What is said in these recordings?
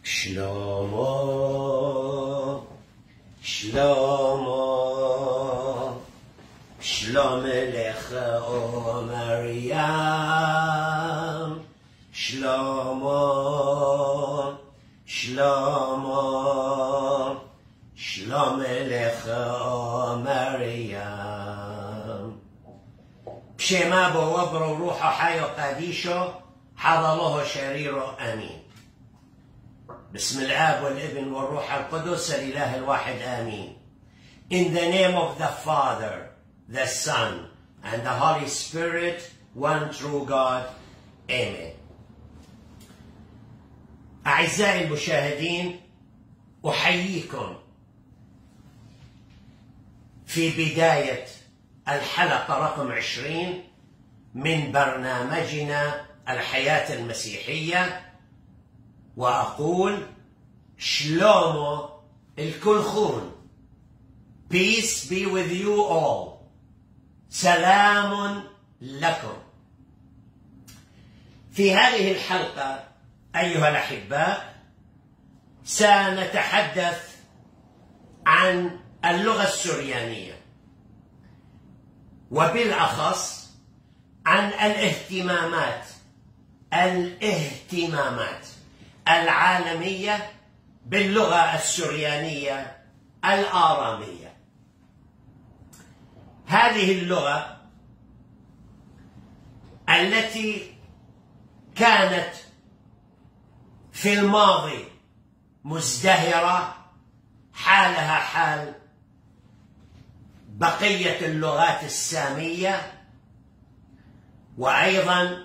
שלמה, שלמה, שלמה לך ומרים, שלמה, שלמה, שלמה לך ומרים. بشما بوبر روح حي قديشو حضله شرير امين بسم الاب والابن والروح القدس الاله الواحد امين in the name of the father the son and the holy spirit one true god amen اعزائي المشاهدين احييكم في بدايه الحلقة رقم عشرين من برنامجنا الحياة المسيحية وأقول شلومو الكل خون Peace be with you all سلام لكم في هذه الحلقة أيها الأحباء سنتحدث عن اللغة السريانية وبالاخص عن الاهتمامات الاهتمامات العالميه باللغه السريانيه الاراميه هذه اللغه التي كانت في الماضي مزدهره حالها حال بقية اللغات السامية وأيضا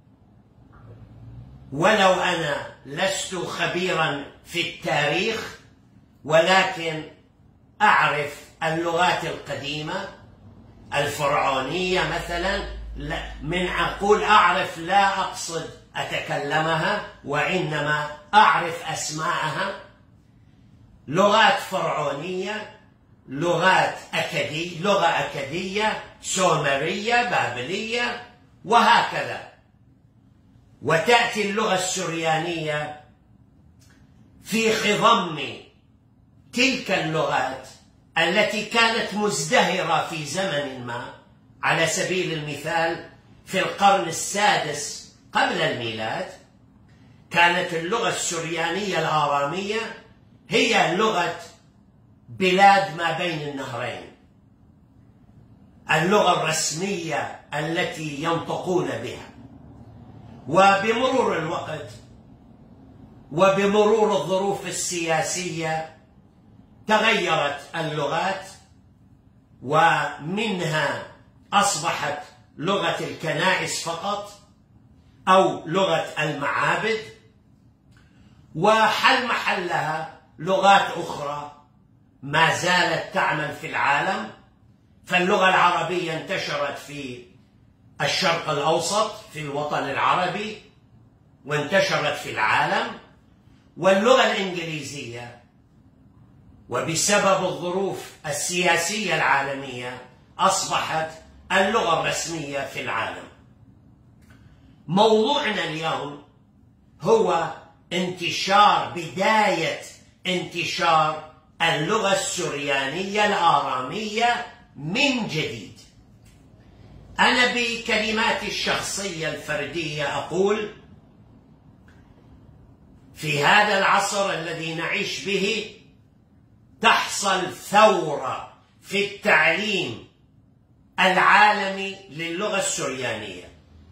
ولو أنا لست خبيرا في التاريخ ولكن أعرف اللغات القديمة الفرعونية مثلا من أقول أعرف لا أقصد أتكلمها وإنما أعرف أسماءها لغات فرعونية لغات أكدية لغة أكدية سومرية بابلية وهكذا وتأتي اللغة السريانية في خضم تلك اللغات التي كانت مزدهرة في زمن ما على سبيل المثال في القرن السادس قبل الميلاد كانت اللغة السريانية الآرامية هي لغة بلاد ما بين النهرين اللغه الرسميه التي ينطقون بها وبمرور الوقت وبمرور الظروف السياسيه تغيرت اللغات ومنها اصبحت لغه الكنائس فقط او لغه المعابد وحل محلها لغات اخرى ما زالت تعمل في العالم فاللغه العربيه انتشرت في الشرق الاوسط في الوطن العربي وانتشرت في العالم واللغه الانجليزيه وبسبب الظروف السياسيه العالميه اصبحت اللغه الرسميه في العالم موضوعنا اليوم هو انتشار بدايه انتشار اللغه السريانيه الاراميه من جديد انا بكلماتي الشخصيه الفرديه اقول في هذا العصر الذي نعيش به تحصل ثوره في التعليم العالمي للغه السريانيه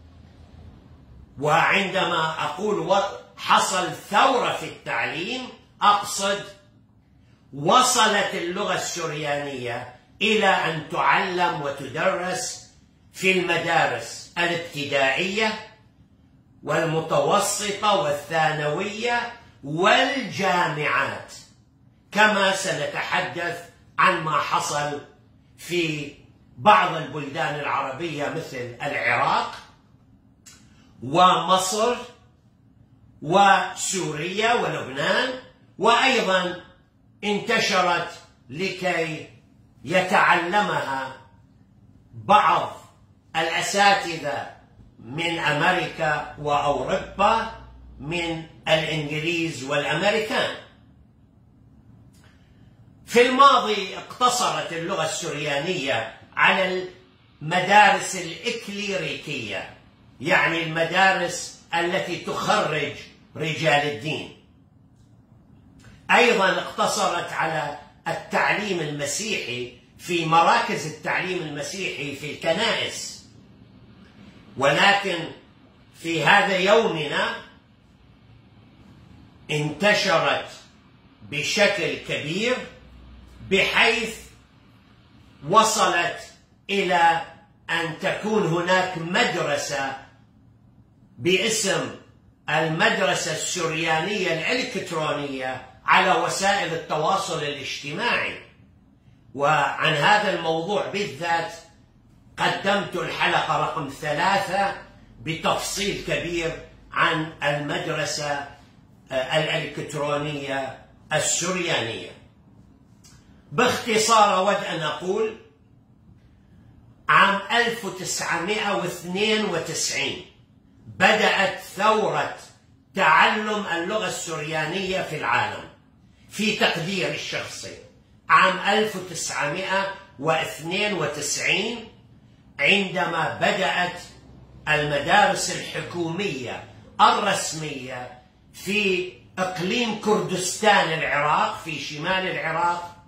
وعندما اقول حصل ثوره في التعليم اقصد وصلت اللغه السريانيه الى ان تعلم وتدرس في المدارس الابتدائيه والمتوسطه والثانويه والجامعات كما سنتحدث عن ما حصل في بعض البلدان العربيه مثل العراق ومصر وسوريا ولبنان وايضا انتشرت لكي يتعلمها بعض الاساتذه من امريكا واوروبا من الإنجليز والأمريكان في الماضي اقتصرت اللغة السريانية على المدارس الإكليريكية يعني المدارس التي تخرج رجال الدين أيضا اقتصرت على التعليم المسيحي في مراكز التعليم المسيحي في الكنائس ولكن في هذا يومنا انتشرت بشكل كبير بحيث وصلت الى ان تكون هناك مدرسه باسم المدرسه السريانيه الالكترونيه على وسائل التواصل الاجتماعي وعن هذا الموضوع بالذات قدمت الحلقه رقم ثلاثه بتفصيل كبير عن المدرسه الالكترونيه السريانيه باختصار اود ان اقول عام 1992 بدأت ثورة تعلم اللغة السريانية في العالم في تقديري الشخصي عام 1992 عندما بدأت المدارس الحكومية الرسمية في إقليم كردستان العراق في شمال العراق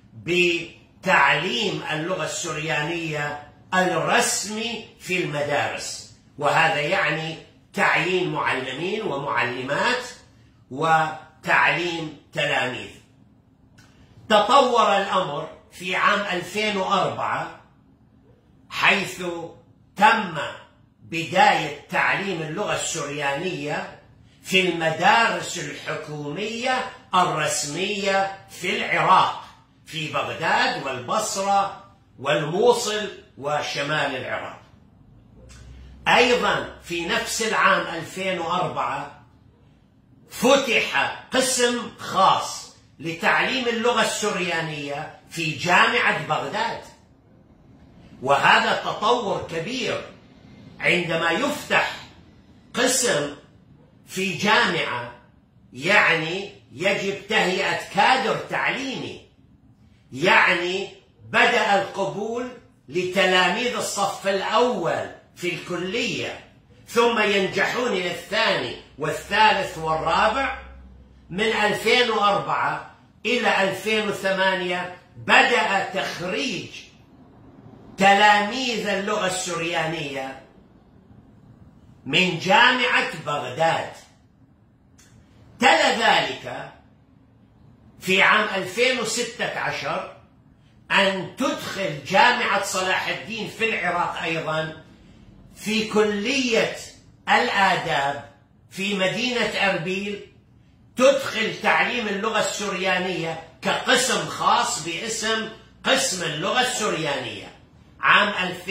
بتعليم اللغة السريانية الرسمي في المدارس وهذا يعني تعيين معلمين ومعلمات وتعليم تلاميذ تطور الامر في عام 2004 حيث تم بدايه تعليم اللغه السريانيه في المدارس الحكوميه الرسميه في العراق في بغداد والبصره والموصل وشمال العراق ايضا في نفس العام 2004 فتح قسم خاص لتعليم اللغه السريانيه في جامعه بغداد وهذا تطور كبير عندما يفتح قسم في جامعه يعني يجب تهيئه كادر تعليمي يعني بدا القبول لتلاميذ الصف الاول في الكليه ثم ينجحون الى الثاني والثالث والرابع من 2004 الى 2008 بدا تخريج تلاميذ اللغه السريانيه من جامعه بغداد تلا ذلك في عام 2016 أن تدخل جامعة صلاح الدين في العراق أيضا في كلية الآداب في مدينة أربيل تدخل تعليم اللغة السريانية كقسم خاص باسم قسم اللغة السريانية عام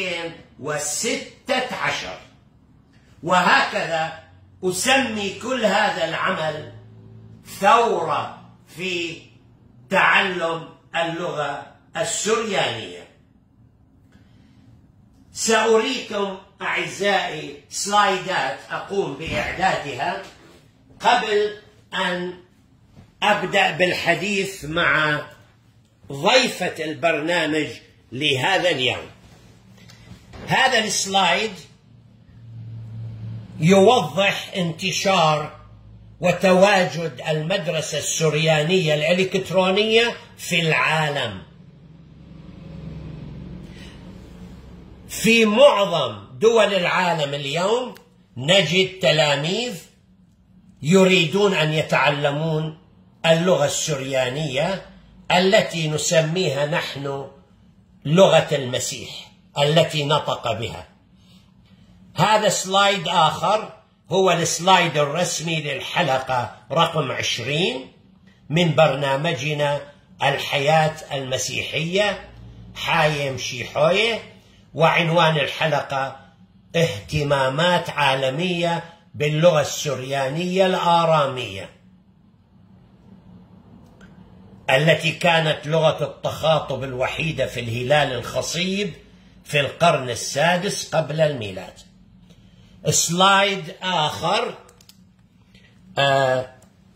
2016 وهكذا أسمي كل هذا العمل ثورة في تعلم اللغة السريانية سأريكم أعزائي سلايدات أقوم بإعدادها قبل أن أبدأ بالحديث مع ضيفة البرنامج لهذا اليوم هذا السلايد يوضح انتشار وتواجد المدرسة السريانية الإلكترونية في العالم في معظم دول العالم اليوم نجد تلاميذ يريدون ان يتعلمون اللغه السريانيه التي نسميها نحن لغه المسيح التي نطق بها هذا سلايد اخر هو السلايد الرسمي للحلقه رقم عشرين من برنامجنا الحياه المسيحيه حايم شيحويه وعنوان الحلقه اهتمامات عالميه باللغه السريانيه الاراميه التي كانت لغه التخاطب الوحيده في الهلال الخصيب في القرن السادس قبل الميلاد سلايد اخر آه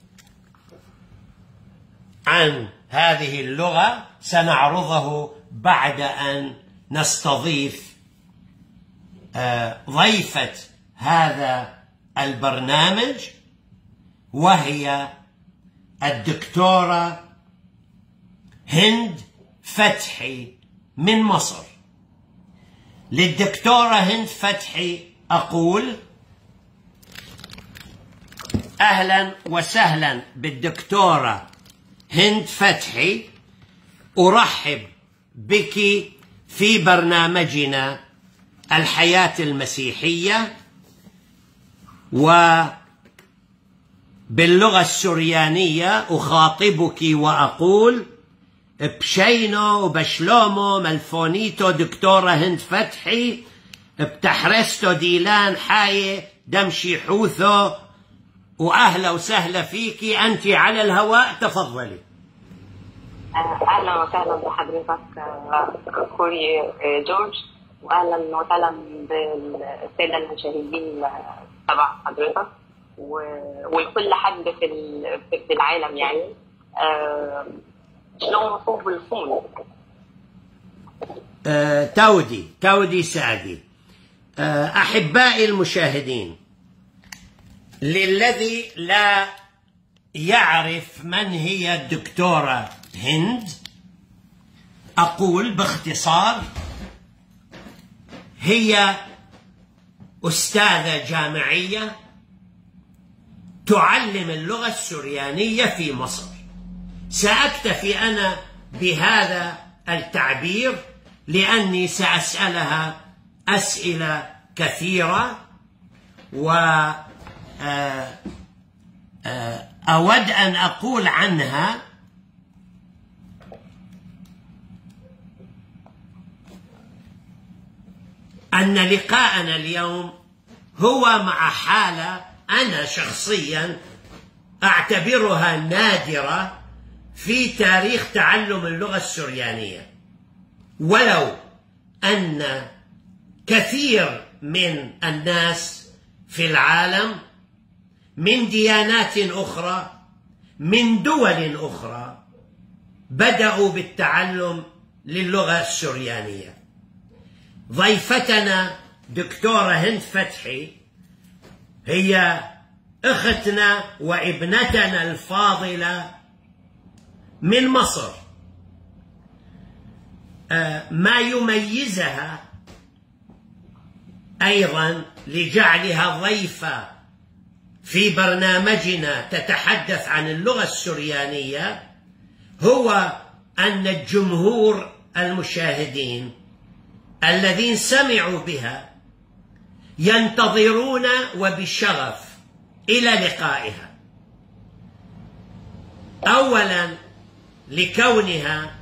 عن هذه اللغة سنعرضه بعد أن نستضيف آه ضيفة هذا البرنامج وهي الدكتورة هند فتحي من مصر للدكتورة هند فتحي أقول أهلا وسهلا بالدكتورة هند فتحي أرحب بك في برنامجنا الحياة المسيحية وباللغة السريانية أخاطبك وأقول بشينو وبشلومو ملفونيتو دكتورة هند فتحي بتحرستو ديلان حاية دمشي حوثو وأهلا وسهلا فيك أنت على الهواء تفضلي اهلا وسهلا بحضرتك اخوي جورج واهلا وسهلا بالساده المشاهدين تبع حضرتك ولكل حد في في العالم يعني شلون مفهوم بالفون آه، تودي تودي سعدي آه، أحبائي المشاهدين للذي لا يعرف من هي الدكتورة هند أقول باختصار هي أستاذة جامعية تعلم اللغة السريانية في مصر سأكتفي أنا بهذا التعبير لأني سأسألها أسئلة كثيرة و أود أن أقول عنها أن لقاءنا اليوم هو مع حالة أنا شخصيا أعتبرها نادرة في تاريخ تعلم اللغة السريانية ولو أن كثير من الناس في العالم من ديانات أخرى من دول أخرى بدأوا بالتعلم للغة السريانية ضيفتنا دكتورة هند فتحي هي اختنا وابنتنا الفاضله من مصر ما يميزها ايضا لجعلها ضيفه في برنامجنا تتحدث عن اللغه السريانيه هو ان الجمهور المشاهدين الذين سمعوا بها ينتظرون وبشغف الى لقائها اولا لكونها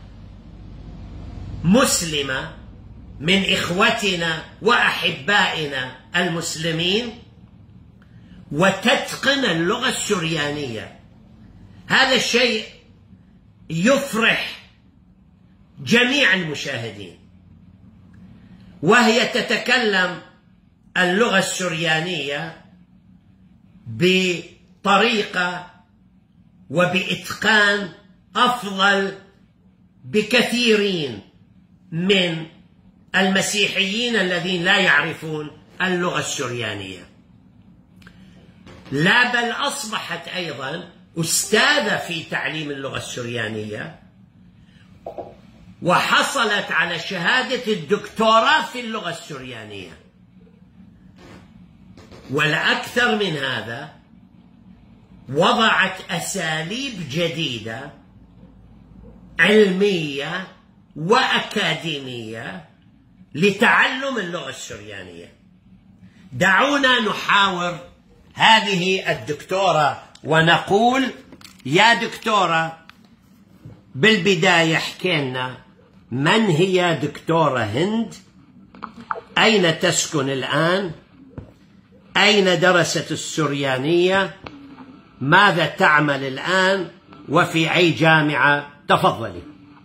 مسلمه من اخوتنا واحبائنا المسلمين وتتقن اللغه السريانيه هذا الشيء يفرح جميع المشاهدين وهي تتكلم اللغه السريانيه بطريقه وباتقان افضل بكثيرين من المسيحيين الذين لا يعرفون اللغه السريانيه لا بل اصبحت ايضا استاذه في تعليم اللغه السريانيه وحصلت على شهاده الدكتوراه في اللغه السريانيه والاكثر من هذا وضعت اساليب جديده علميه واكاديميه لتعلم اللغه السريانيه دعونا نحاور هذه الدكتوره ونقول يا دكتوره بالبدايه احكينا من هي دكتوره هند اين تسكن الان اين درست السريانيه ماذا تعمل الان وفي اي جامعه تفضلي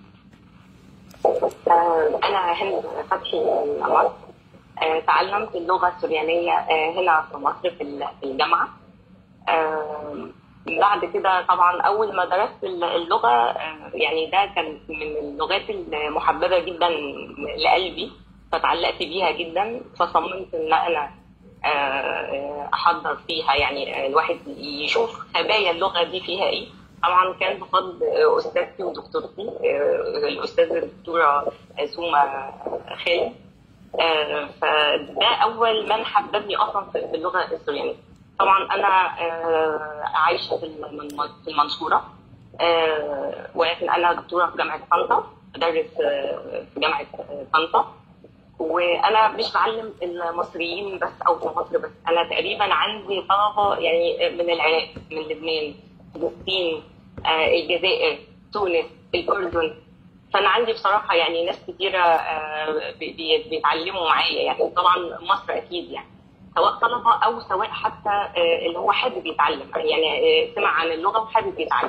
أنا هند فتحي من مصر تعلمت اللغة السريانية هنا في مصر في الجامعة آم، بعد كده طبعا اول ما درست اللغه آه، يعني ده كان من اللغات المحببه جدا لقلبي فتعلقت بيها جدا فصممت ان انا آه، آه، احضر فيها يعني آه، الواحد يشوف خبايا اللغه دي فيها ايه طبعا كان بفضل آه، استاذتي ودكتورتي آه، الاستاذه الدكتوره سوما خالد آه، فده اول من حببني اصلا في في اللغه السوريانيه طبعا انا آه، عايشه في الم- في المنصوره آه، ولكن انا دكتوره في جامعه طنطا بدرس آه، في جامعه آه، طنطا وانا مش بعلم المصريين بس او في مصر بس انا تقريبا عندي طلبه يعني من العراق من لبنان فلسطين آه، الجزائر تونس الاردن فانا عندي بصراحه يعني ناس كتيره آه، بي- بي- بيتعلموا معايا يعني طبعا مصر اكيد يعني سواء طلبه او سواء حتى آه، اللي هو حابب يتعلم يعني آه، سمع عن اللغه وحابب يتعلم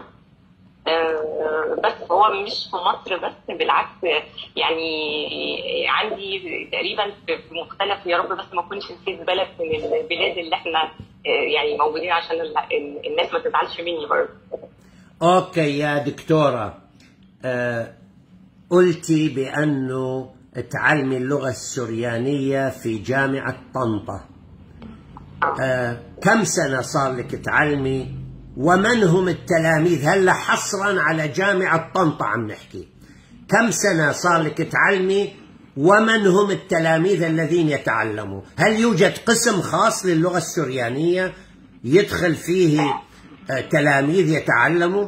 آه، بس هو مش في مصر بس بالعكس يعني عندي تقريبا في في مختلف يا رب بس ما اكونش نسيت بلد من البلاد اللي احنا آه، يعني موجودين عشان ال- ال- الناس ما تزعلش مني برضه اوكي يا دكتورة آه قلتي بأنه تعلمي اللغة السريانية في جامعة طنطا آه كم سنة صار لك تعلمي ومن هم التلاميذ هلا حصرا على جامعة طنطا عم نحكي كم سنة صار لك تعلمي ومن هم التلاميذ الذين يتعلموا هل يوجد قسم خاص للغة السريانية يدخل فيه آه، تلاميذ يتعلموا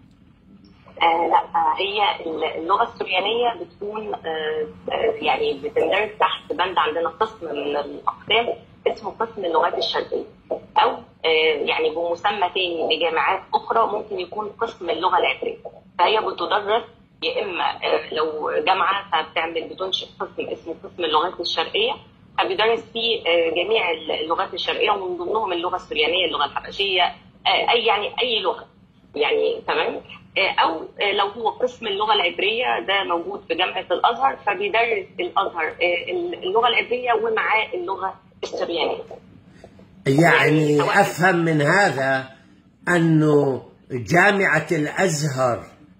آه لا آه هي اللغه السريانيه بتكون آه آه يعني بتندرج تحت بند عندنا قسم من الاقسام اسمه قسم اللغات الشرقيه او آه يعني بمسمى تاني لجامعات اخرى ممكن يكون قسم اللغه العبريه فهي بتدرس يا اما آه لو جامعه فبتعمل بتنشئ قسم اسمه قسم اللغات الشرقيه فبيدرس فيه آه جميع اللغات الشرقيه ومن ضمنهم اللغه السريانيه اللغه الحبشيه آه اي يعني اي لغه يعني تمام او لو هو قسم اللغه العبريه ده موجود في جامعه الازهر فبيدرس الازهر اللغه العبريه ومعاه اللغه السريانيه يعني سواء- افهم من هذا انه جامعه الازهر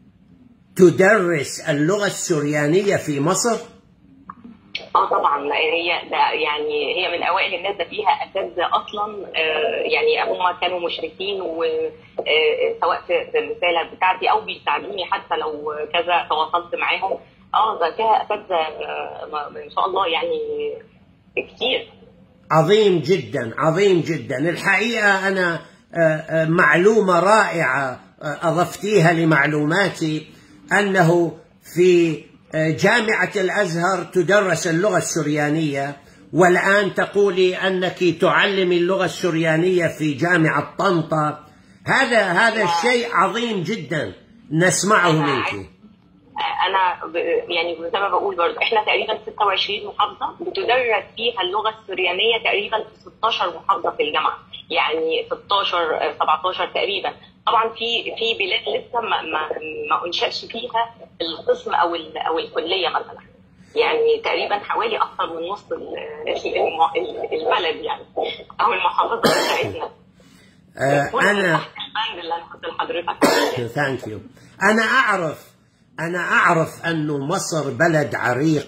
تدرس اللغه السريانيه في مصر اه طبعا لا هي ده يعني هي من اوائل الناس ده فيها اساتذه اصلا آه، يعني هم كانوا مشركين وسواء في في الرساله بتاعتي او بيساعدوني حتى لو كذا تواصلت معاهم اه ده فيها اساتذه آه، ما- ان شاء الله يعني كتير عظيم جدا عظيم جدا الحقيقه انا آه، آه، معلومه رائعه آه، اضفتيها لمعلوماتي انه في آه، جامعه الازهر تدرس اللغه السريانيه والان تقولي انك تعلمي اللغه السريانيه في جامعه طنطا هذا هذا شيء عظيم جدا نسمعه منك انا ب- يعني زي ما بقول برضه احنا تقريبا 26 محافظه بتدرس فيها اللغه السريانيه تقريبا في 16 محافظه في الجامعه يعني 16 آه، 17 تقريبا طبعا في في بلاد لسه ما ما, ما انشأش فيها القسم او ال- او الكليه مثلا يعني تقريبا حوالي اكثر من نص ال- الم- البلد يعني او المحافظه بتاعتنا آه، كلها انا تحت البند اللي انا قلت لحضرتك ثانك يو انا اعرف انا اعرف انه مصر بلد عريق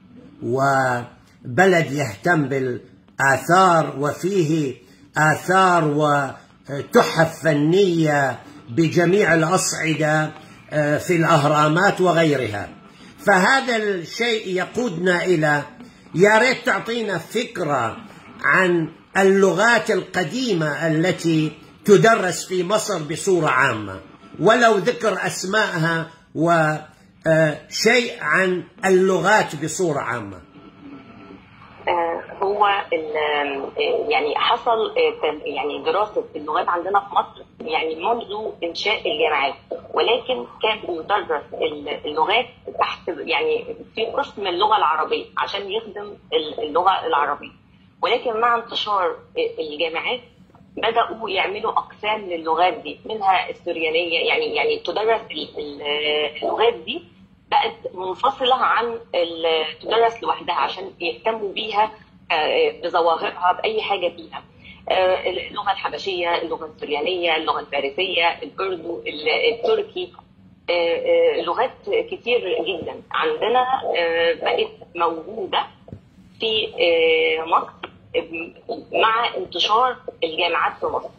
وبلد يهتم بالاثار وفيه اثار وتحف فنيه بجميع الاصعده آه، في الاهرامات وغيرها فهذا الشيء يقودنا الى يا ريت تعطينا فكره عن اللغات القديمه التي تدرس في مصر بصوره عامه ولو ذكر اسمائها وشيء عن اللغات بصوره عامه آه، هو ال- آه، يعني حصل آه، تم- يعني دراسه اللغات عندنا في مصر يعني منذ انشاء الجامعات ولكن كان بيدرس ال- اللغات تحت يعني في قسم اللغه العربيه عشان يخدم ال- اللغه العربيه ولكن مع انتشار آه، الجامعات بداوا يعملوا اقسام للغات دي منها السريانيه يعني يعني تدرس ال- ال- اللغات دي بقت منفصلة عن ال- تدرس لوحدها عشان يهتموا بيها آه، بظواهرها بأي حاجة فيها آه، اللغه الحبشيه اللغه السريانيه اللغه الفارسيه الاردو ال- التركي آه، آه، لغات كتير جدا عندنا آه، بقت موجوده في آه، مصر مع انتشار الجامعات في مصر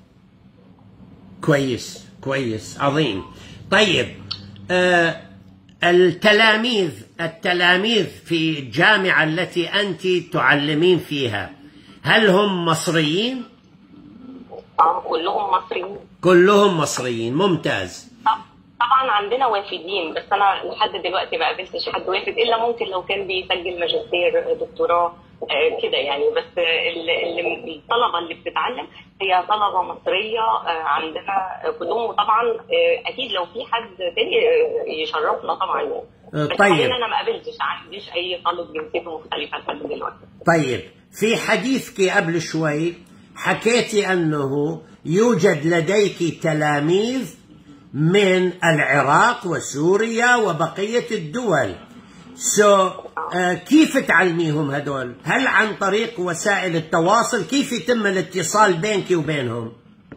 كويس كويس عظيم طيب آه التلاميذ التلاميذ في الجامعة التي أنت تعلمين فيها هل هم مصريين؟ اه كلهم مصريين كلهم مصريين ممتاز طب- طبعا عندنا وافدين بس انا لحد دلوقتي ما قابلتش حد وافد الا ممكن لو كان بيسجل ماجستير دكتوراه آه، كده يعني بس آه، ال- ال- الطلبه اللي بتتعلم هي طلبه مصريه آه، عندنا كلهم وطبعا آه، اكيد لو في حد تاني آه، يشرفنا طبعا يعني آه، بس طيب. حاليا انا ما قابلتش ما عنديش اي طالب جنسيته مختلفه لحد دلوقتي طيب في حديثك قبل شوي حكيتي أنه يوجد لديك تلاميذ من العراق وسوريا وبقية الدول سو so, uh, كيف تعلميهم هدول هل عن طريق وسائل التواصل كيف يتم الاتصال بينك وبينهم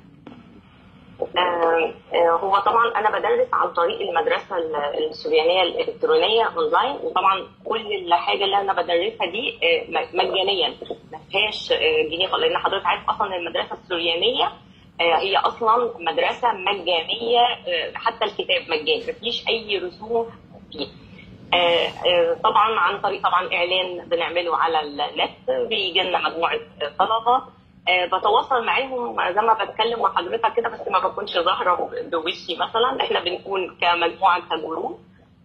آه، آه، هو طبعا انا بدرس عن طريق المدرسه ال- السوريانيه الالكترونيه اونلاين وطبعا كل الحاجه اللي انا بدرسها دي آه، م- مجانيا ما فيهاش آه، جنيه خالص لان حضرتك عارف اصلا المدرسه السوريانيه آه، هي اصلا مدرسه مجانيه آه، حتى الكتاب مجاني ما فيش اي رسوم فيه آه، آه، طبعا عن طريق طبعا اعلان بنعمله على النت بيجي لنا مجموعه طلبه آه، بتواصل معاهم زي ما بتكلم مع حضرتك كده بس ما بكونش ظاهره بوشي مثلا احنا بنكون كمجموعه كجروب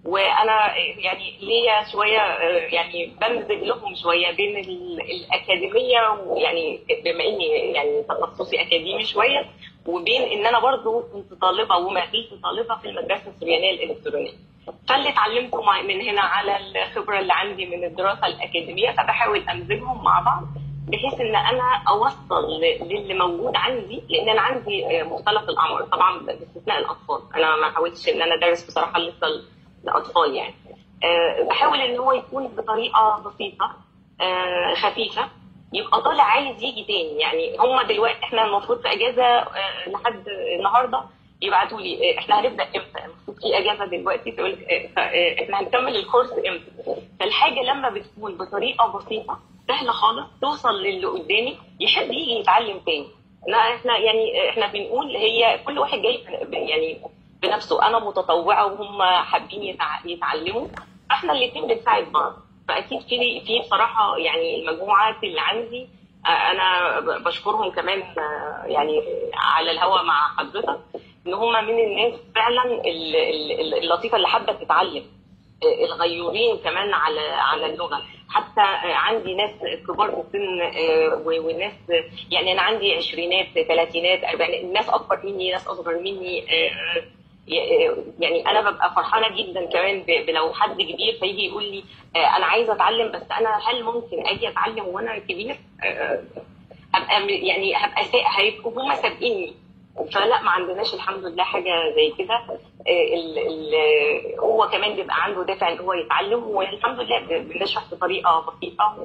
وانا يعني ليا شويه آه، يعني بمزج لهم شويه بين ال- الاكاديميه ويعني بما اني يعني تخصصي اكاديمي شويه وبين ان انا برضو كنت طالبه وما زلت طالبه في المدرسه السريانيه الالكترونيه فاللي اتعلمته مع- من هنا على الخبره اللي عندي من الدراسه الاكاديميه فبحاول امزجهم مع بعض بحيث ان انا اوصل ل- للي موجود عندي لان انا عندي آه، مختلف الاعمار طبعا باستثناء الاطفال انا ما حاولتش ان انا ادرس بصراحه لسه ال- الاطفال يعني آه، بحاول ان هو يكون بطريقه بسيطه آه، خفيفه يبقى طالع عايز يجي تاني يعني هم دلوقتي احنا المفروض في اجازه آه، لحد النهارده يبعتوا لي آه، احنا هنبدا امتى المفروض في اجازه دلوقتي تقول لك آه، ف- آه، احنا هنكمل الكورس امتى فالحاجه لما بتكون بطريقه بسيطه سهله خالص توصل للي قدامي يحب يجي يتعلم تاني لا احنا يعني احنا بنقول هي كل واحد جاي يعني بنفسه انا متطوعه وهم حابين يتع- يتعلموا احنا الاثنين بنساعد بعض فاكيد في في بصراحه يعني المجموعات اللي عندي آه، انا ب- بشكرهم كمان آه، يعني على الهوا مع حضرتك ان هم من الناس فعلا ال- ال- اللطيفه اللي حابه تتعلم آه، الغيورين كمان على على اللغه حتى آه، عندي ناس كبار في السن آه، و- وناس يعني انا عندي عشرينات ثلاثينات أربعينات ناس اكبر مني ناس اصغر مني آه، ي- يعني انا ببقى فرحانه جدا كمان ب- لو حد كبير فيجي يقول لي آه، انا عايزه اتعلم بس انا هل ممكن اجي اتعلم وانا كبير آه، هبقى م- يعني هبقى سا... هيبقوا هم سابقيني فلا ما عندناش الحمد لله حاجه زي كده آه، ال... ال... هو كمان بيبقى عنده دافع ان هو يتعلم والحمد لله ب- بنشرح بطريقه بسيطه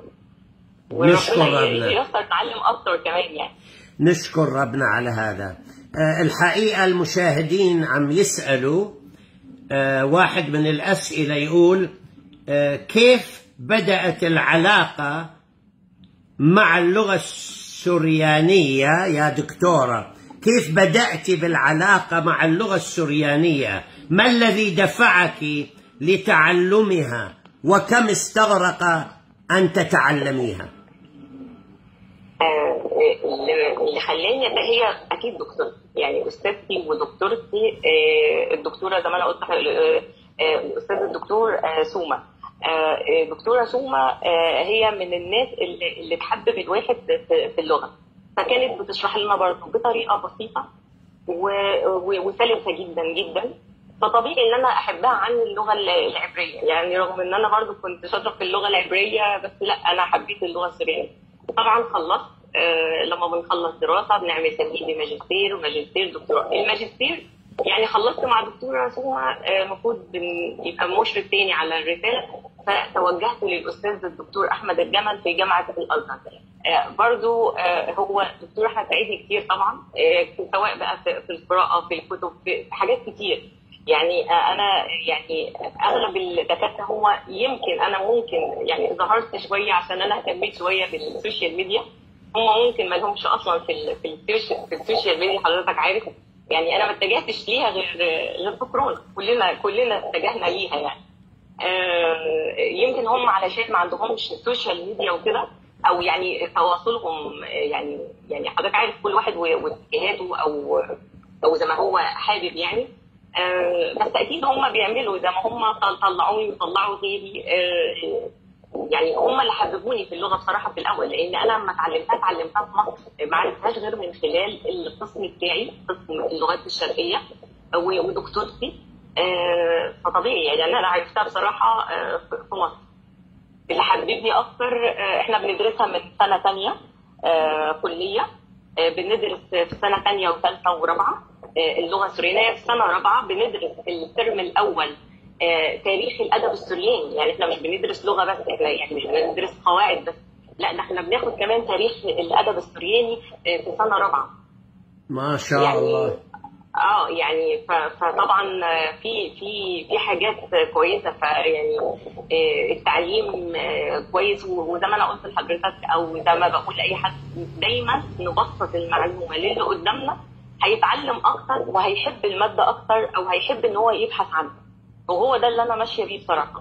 نشكر وربنا ربنا. ييسر نتعلم اكتر كمان يعني نشكر ربنا على هذا آه، الحقيقة المشاهدين عم يسألوا آه، واحد من الأسئلة يقول آه، كيف بدأت العلاقة مع اللغة السريانية يا دكتورة كيف بدأت بالعلاقة مع اللغة السريانية ما الذي دفعك لتعلمها وكم استغرق أن تتعلميها آه، اللي اللي خلاني ده هي اكيد دكتور يعني استاذتي ودكتورتي آه، الدكتوره زي ما انا قلت آه، آه، الاستاذ الدكتور آه، سوما آه، آه، دكتوره سوما آه، هي من الناس اللي اللي تحبب الواحد في في اللغه فكانت بتشرح لنا برضه بطريقه بسيطه و- و- وسلسه جدا جدا فطبيعي ان انا احبها عن اللغه العبريه يعني رغم ان انا برضو كنت شاطره في اللغه العبريه بس لا انا حبيت اللغه السوريانيه طبعا خلصت آه لما بنخلص دراسه بنعمل تمهيدي ماجستير وماجستير دكتوراه الماجستير يعني خلصت مع دكتوره سوما آه، المفروض بن- يبقى مشرف تاني على الرساله فتوجهت للاستاذ الدكتور احمد الجمل في جامعه الازهر آه، برضو آه، هو الدكتور احمد ساعدني كتير طبعا آه، سواء بقى في في القراءه في الكتب في في حاجات كتير يعني آه، انا يعني اغلب الدكاتره هو يمكن انا ممكن يعني ظهرت شويه عشان انا اهتميت شويه بالسوشيال ميديا هم ممكن ما لهمش اصلا في ال في السوشيال في السوشيال ميديا حضرتك عارف يعني انا ما اتجهتش ليها غير غير في كورونا كلنا كلنا اتجهنا ليها يعني آه، يمكن هم علشان ما عندهمش سوشيال ميديا وكده او يعني تواصلهم آه، يعني يعني حضرتك عارف كل واحد و- واتجاهاته او او زي ما هو حابب يعني آه، بس اكيد هم بيعملوا زي ما هم طل- طلعوني وطلعوا غيري آه، يعني هم اللي حببوني في اللغه بصراحه في الاول لان انا لما اتعلمتها اتعلمتها في مصر ما عرفتهاش غير من خلال القسم بتاعي قسم اللغات الشرقيه و- ودكتورتي آه، فطبيعي يعني انا عرفتها بصراحه آه، في في مصر اللي حببني اكتر آه، احنا بندرسها من سنه تانية آه، كليه آه، بندرس في سنه تانية وثالثه ورابعه آه، اللغه السوريانيه في سنه رابعه بندرس الترم الاول آه، تاريخ الادب السورياني يعني احنا مش بندرس لغه بس احنا يعني مش بندرس قواعد بس لا ده احنا بناخد كمان تاريخ الادب السورياني آه، في سنه رابعه ما شاء يعني الله اه يعني ف- فطبعا في في في حاجات كويسه فيعني آه، التعليم آه، كويس و- وزي ما انا قلت لحضرتك او زي ما بقول لاي حد دايما نبسط المعلومه للي قدامنا هيتعلم اكتر وهيحب الماده اكتر او هيحب ان هو يبحث عنها وهو ده اللي انا ماشيه بيه بصراحه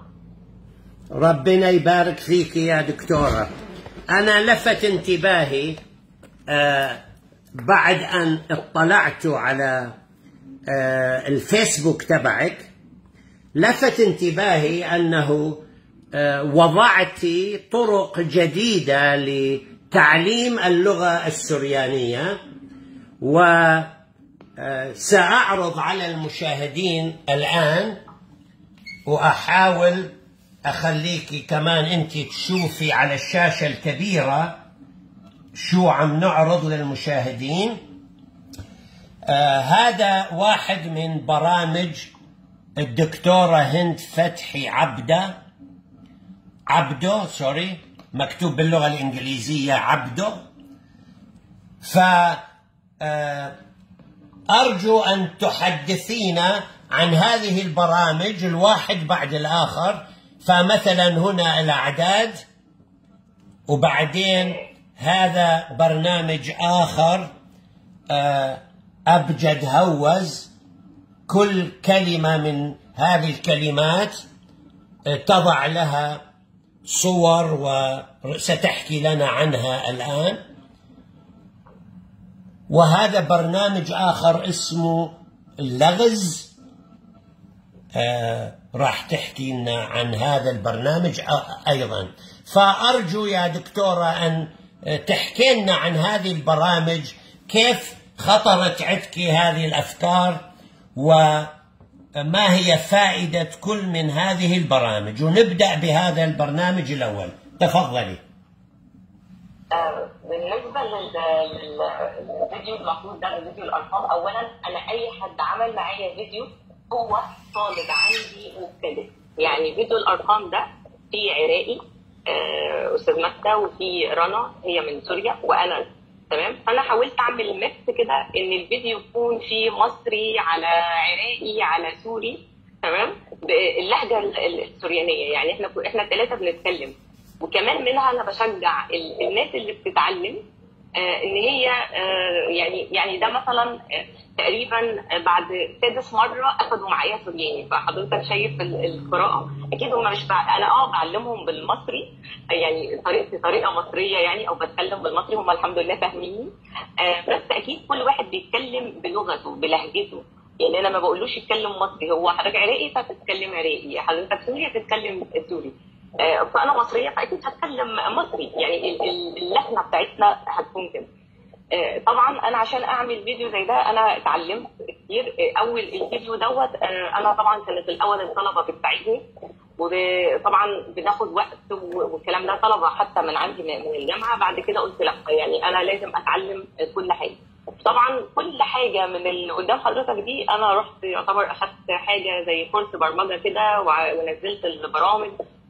ربنا يبارك فيك يا دكتورة أنا لفت انتباهي آه بعد أن اطلعت على آه الفيسبوك تبعك لفت انتباهي أنه آه وضعت طرق جديدة لتعليم اللغة السريانية وسأعرض على المشاهدين الآن واحاول اخليكي كمان انت تشوفي على الشاشه الكبيره شو عم نعرض للمشاهدين آه هذا واحد من برامج الدكتوره هند فتحي عبده عبده سوري مكتوب باللغه الانجليزيه عبده ف آه أرجو أن تحدثينا عن هذه البرامج الواحد بعد الآخر فمثلا هنا الأعداد وبعدين هذا برنامج آخر آه، أبجد هوز كل كلمة من هذه الكلمات آه، تضع لها صور وستحكي لنا عنها الآن وهذا برنامج آخر اسمه اللغز آه راح تحكي لنا عن هذا البرنامج آه أيضا فأرجو يا دكتورة أن آه، تحكي لنا عن هذه البرامج كيف خطرت عندك هذه الأفكار وما هي فائدة كل من هذه البرامج ونبدأ بهذا البرنامج الأول تفضلي آه، بالنسبه لل- لل- للفيديو المفروض ده فيديو الارقام اولا انا اي حد عمل معايا فيديو هو طالب عندي مبتدئ يعني فيديو الارقام ده في عراقي آه، استاذ مكه وفي رنا هي من سوريا وانا تمام فانا حاولت اعمل ميكس كده ان الفيديو يكون فيه مصري على عراقي على سوري تمام باللهجه ال- ال- السوريانيه يعني احنا احنا الثلاثه بنتكلم وكمان منها انا بشجع ال- الناس اللي بتتعلم آه، ان هي آه، يعني يعني ده مثلا آه، تقريبا بعد سادس مره اخدوا معايا سورياني فحضرتك شايف ال- القراءه اكيد هم مش بع... انا اه بعلمهم بالمصري يعني طريقتي طريقه مصريه يعني او بتكلم بالمصري هم الحمد لله فاهميني آه، بس اكيد كل واحد بيتكلم بلغته بلهجته يعني انا ما بقولوش يتكلم مصري هو حضرتك عراقي فتتكلم عراقي حضرتك سوري تتكلم سوري آه، فانا مصريه فاكيد هتكلم مصري يعني ال- ال- اللكنه بتاعتنا هتكون كده آه، طبعا انا عشان اعمل فيديو زي ده انا اتعلمت كتير آه، اول الفيديو دوت آه، انا طبعا كانت الاول الطلبه بتساعدني وطبعا بناخد وقت و- والكلام ده طلبه حتى من عندي من من الجامعه بعد كده قلت لا يعني انا لازم اتعلم كل حاجه طبعا كل حاجه من اللي قدام حضرتك دي انا رحت يعتبر اخدت حاجه زي كورس برمجه كده وع- ونزلت البرامج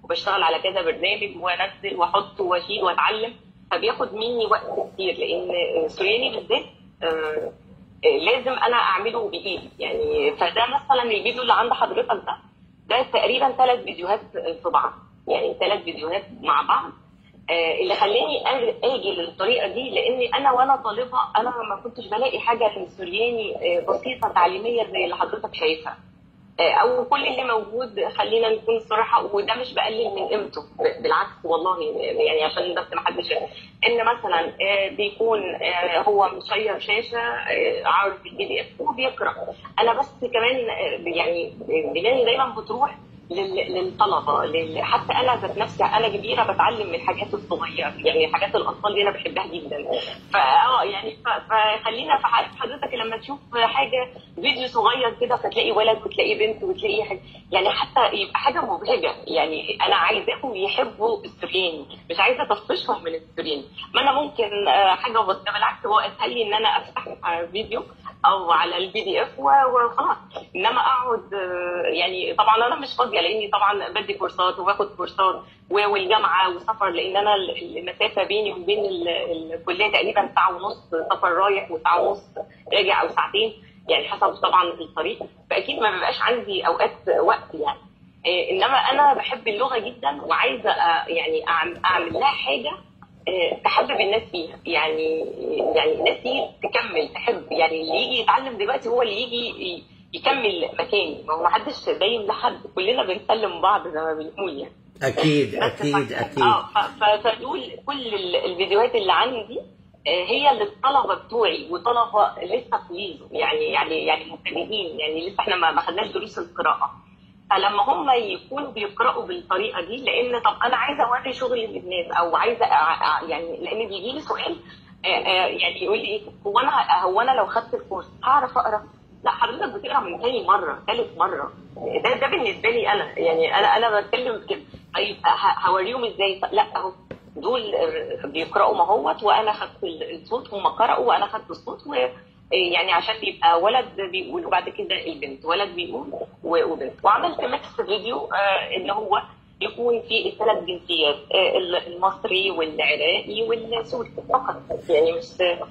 وبشتغل على كذا برنامج وانزل واحط واشيل واتعلم فبياخد مني وقت كتير لان السورياني بالذات آه، آه، لازم انا اعمله بايدي يعني فده مثلا الفيديو اللي عند حضرتك ده ده تقريبا ثلاث فيديوهات في بعض يعني ثلاث فيديوهات مع بعض آه، اللي خلاني أج- اجي للطريقه دي لاني انا وانا طالبه انا ما كنتش بلاقي حاجه في السورياني آه، بسيطه تعليميه زي اللي حضرتك شايفها آه، او كل اللي موجود خلينا نكون صراحه وده مش بقلل من قيمته ب- بالعكس والله يعني عشان بس ما حدش ان مثلا آه، بيكون آه، هو مشير شاشه آه، عارض البي دي اف وبيقرا انا بس كمان آه، يعني دماغي دايما بتروح لل- للطلبه لل... حتى انا ذات نفسي انا كبيره بتعلم من الحاجات الصغيره يعني حاجات الاطفال دي انا بحبها جدا فاه يعني ف... فخلينا في حق- حضرتك لما تشوف حاجه فيديو صغير كده فتلاقي ولد وتلاقي بنت وتلاقي حاجة يعني حتى يبقى حاجه مبهجه يعني انا عايزاهم يحبوا السورياني مش عايزه اطفشهم من السورياني ما انا ممكن آه، حاجه بس بالعكس هو اسهل لي ان انا افتح آه، فيديو او على البي دي اف وخلاص انما اقعد آه، يعني طبعا انا مش فاضيه لاني طبعا بدي كورسات وباخد كورسات و- والجامعه وسفر لان انا ال- المسافه بيني وبين ال- الكليه تقريبا ساعه ونص سفر رايح وساعه ونص راجع او ساعتين يعني حسب طبعا الطريق فاكيد ما بيبقاش عندي اوقات وقت يعني آه، انما انا بحب اللغه جدا وعايزه آه، يعني أعم- اعمل لها حاجه آه، تحبب الناس فيها يعني يعني الناس دي تكمل تحب يعني اللي يجي يتعلم دلوقتي هو اللي يجي ي- يكمل مكاني ما هو ما حدش دايم لحد كلنا بنسلم بعض زي ما بنقول يعني اكيد بس اكيد ف- اكيد اه ف- ف- فدول كل ال- الفيديوهات اللي عندي آه، هي للطلبه بتوعي وطلبه لسه في يعني يعني يعني مبتدئين يعني لسه احنا ما ما خدناش دروس القراءه فلما هم يكونوا بيقراوا بالطريقه دي لان طب انا عايزه اوري شغلي للناس او عايزه أع- أع- يعني لان بيجي لي سؤال آه، آه، يعني يقول لي ايه هو انا هو انا لو خدت الكورس هعرف اقرا؟ لا حضرتك بتقرا من تاني مره ثالث مره ده ده بالنسبه لي انا يعني انا انا بتكلم كده طيب ه- هوريهم ازاي لا اهو دول بيقراوا ما هوت وانا خدت الصوت هم قرأوا وانا خدت الصوت و يعني عشان يبقى ولد بيقول وبعد كده البنت ولد بيقول و- وبنت وعملت ميكس فيديو آه، ان هو يكون في الثلاث جنسيات آه، المصري والعراقي والسوري فقط يعني مش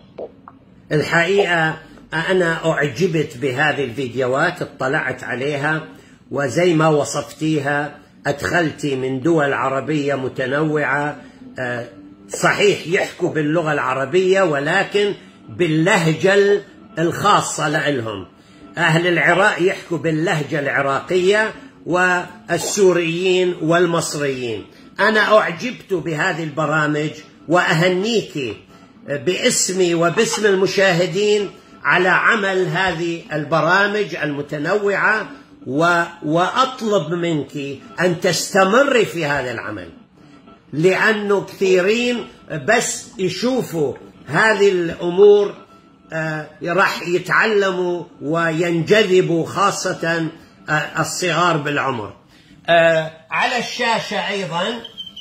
الحقيقة أنا أعجبت بهذه الفيديوهات اطلعت عليها وزي ما وصفتيها أدخلتي من دول عربية متنوعة آه، صحيح يحكوا باللغة العربية ولكن باللهجة الخاصة لهم أهل العراق يحكوا باللهجة العراقية والسوريين والمصريين أنا أعجبت بهذه البرامج وأهنيك باسمي وباسم المشاهدين على عمل هذه البرامج المتنوعة و... وأطلب منك أن تستمري في هذا العمل لأنه كثيرين بس يشوفوا هذه الأمور آه، راح يتعلموا وينجذبوا خاصة آه، الصغار بالعمر آه، على الشاشة أيضا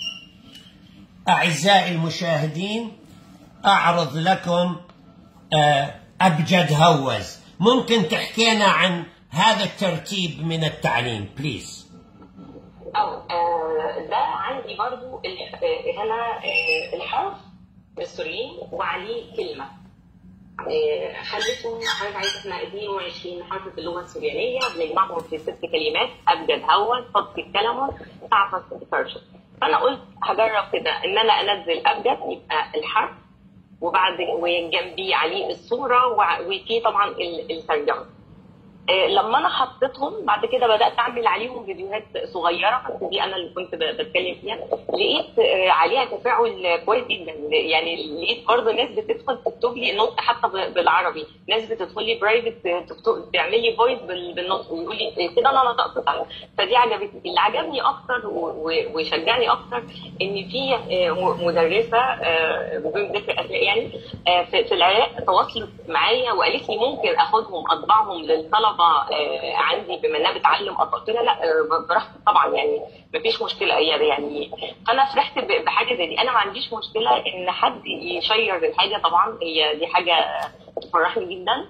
أعزائي المشاهدين أعرض لكم آه، أبجد هوز ممكن تحكينا عن هذا الترتيب من التعليم بليز أو آه، ده عندي برضو ال- آه، هنا آه، الحرف بالسوريين وعليه كلمة آه، خليته حضرتك عايز احنا 22 حرف في اللغة السوريانية بنجمعهم في ست كلمات أبجد هون فض الكلمة تعفص فرشة فأنا قلت هجرب كده إن أنا أنزل أبجد يبقى الحرف وبعد وجنبيه عليه الصورة وع- وفيه طبعا ال- الترجمة آه، لما انا حطيتهم بعد كده بدات اعمل عليهم فيديوهات صغيره بس دي انا اللي كنت ب- بتكلم فيها لقيت آه، عليها تفاعل كويس جدا يعني لقيت برضه ناس بتدخل تكتب لي نوت حتى ب- بالعربي ناس بتدخل لي برايفت تكتب تعمل لي فويس بالنص ويقول لي إيه كده انا نطقت صح فدي عجبتني اللي عجبني اكتر و- و- وشجعني اكتر ان في آه، م- مدرسه آه، بدون ذكر اسماء يعني آه، في في العراق تواصلت معايا وقالت لي ممكن اخدهم اطبعهم للطلبه آه، عندي بما انها بتعلم أطباء قلت لها لا آه، براحتك طبعا يعني مفيش مشكله هي يعني فانا فرحت ب- بحاجه زي دي انا ما عنديش مشكله ان حد يشير الحاجه طبعا هي دي حاجه تفرحني جدا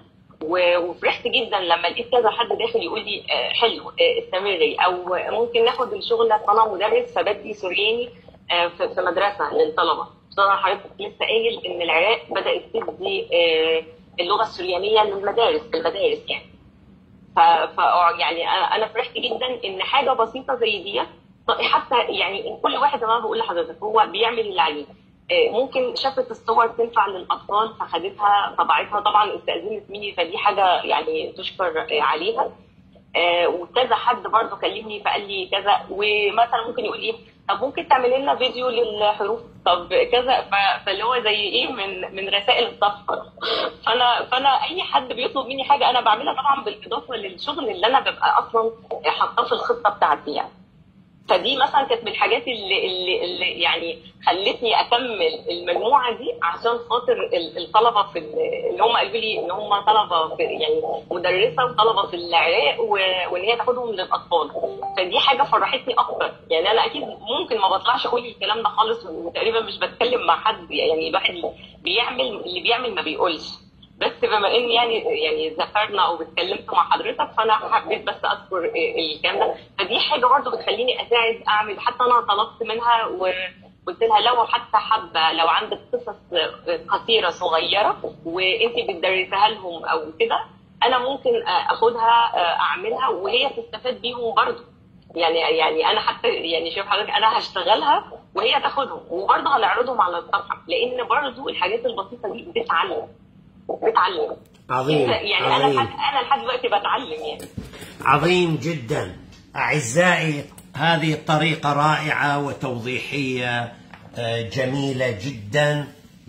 و- وفرحت جدا لما لقيت كذا حد داخل يقول لي آه، حلو آه، استمري او ممكن ناخد الشغل انا مدرس فبدي سورياني آه، في في مدرسه للطلبه طبعا حضرتك لسه قايل ان العراق بدات تدي آه، اللغه السوريانيه للمدارس المدارس يعني ف... ف... يعني انا أنا فرحت جدا ان حاجه بسيطه زي دي حتى يعني كل واحد زي ما بقول لحضرتك هو بيعمل اللي عليه آه، ممكن شافت الصور تنفع للاطفال فخدتها طبعتها طبعا استاذنت مني فدي حاجه يعني تشكر آه، عليها آه، وكذا حد برضه كلمني فقال لي كذا ومثلا ممكن يقول ايه طب ممكن تعمل لنا فيديو للحروف طب كذا ف- فاللي هو زي ايه من من رسائل الصفقه فانا فانا اي حد بيطلب مني حاجه انا بعملها طبعا بالاضافه للشغل اللي انا ببقى اصلا حاطاه في الخطه بتاعتي يعني فدي مثلا كانت من الحاجات اللي, اللي, اللي يعني خلتني اكمل المجموعه دي عشان خاطر ال- الطلبه في ال- اللي هم قالوا لي ان هم طلبه في يعني مدرسه وطلبه في العراق و- وان هي تاخدهم للاطفال فدي حاجه فرحتني اكتر يعني انا اكيد ممكن ما بطلعش اقول الكلام ده خالص وتقريبا مش بتكلم مع حد يعني الواحد بيعمل اللي بيعمل ما بيقولش بس بما ان يعني يعني ذكرنا او اتكلمت مع حضرتك فانا حبيت بس اذكر الكلام ده فدي حاجه برضو بتخليني اساعد اعمل حتى انا طلبت منها وقلت لها لو حتى حابه لو عندك قصص قصيره صغيره وانت بتدرسها لهم او كده انا ممكن اخدها اعملها وهي تستفاد بيهم برضو يعني يعني انا حتى يعني شوف حضرتك انا هشتغلها وهي تاخدهم وبرضه هنعرضهم على الصفحه لان برضه الحاجات البسيطه دي بتتعلم بتعلم عظيم يعني عظيم انا لحد- انا لحد دلوقتي بتعلم يعني عظيم جدا أعزائي هذه طريقة رائعة وتوضيحية آه، جميلة جدا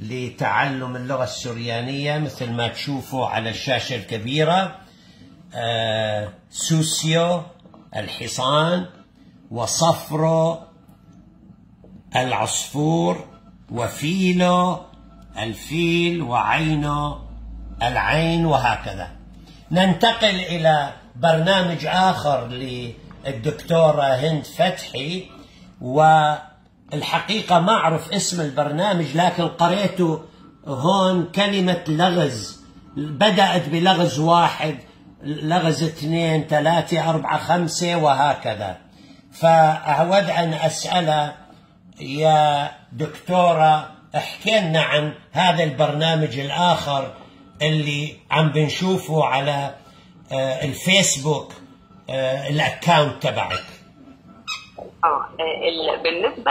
لتعلم اللغة السريانية مثل ما تشوفوا على الشاشة الكبيرة آه، سوسيو الحصان وصفرو العصفور وفيلو الفيل وعينه العين وهكذا ننتقل إلى برنامج آخر للدكتورة هند فتحي والحقيقة ما أعرف اسم البرنامج لكن قريته هون كلمة لغز بدأت بلغز واحد لغز اثنين ثلاثة أربعة خمسة وهكذا فأود أن أسأل يا دكتورة احكي لنا عن هذا البرنامج الآخر اللي عم بنشوفه على آه، الفيسبوك آه، الاكاونت تبعك اه ال- بالنسبه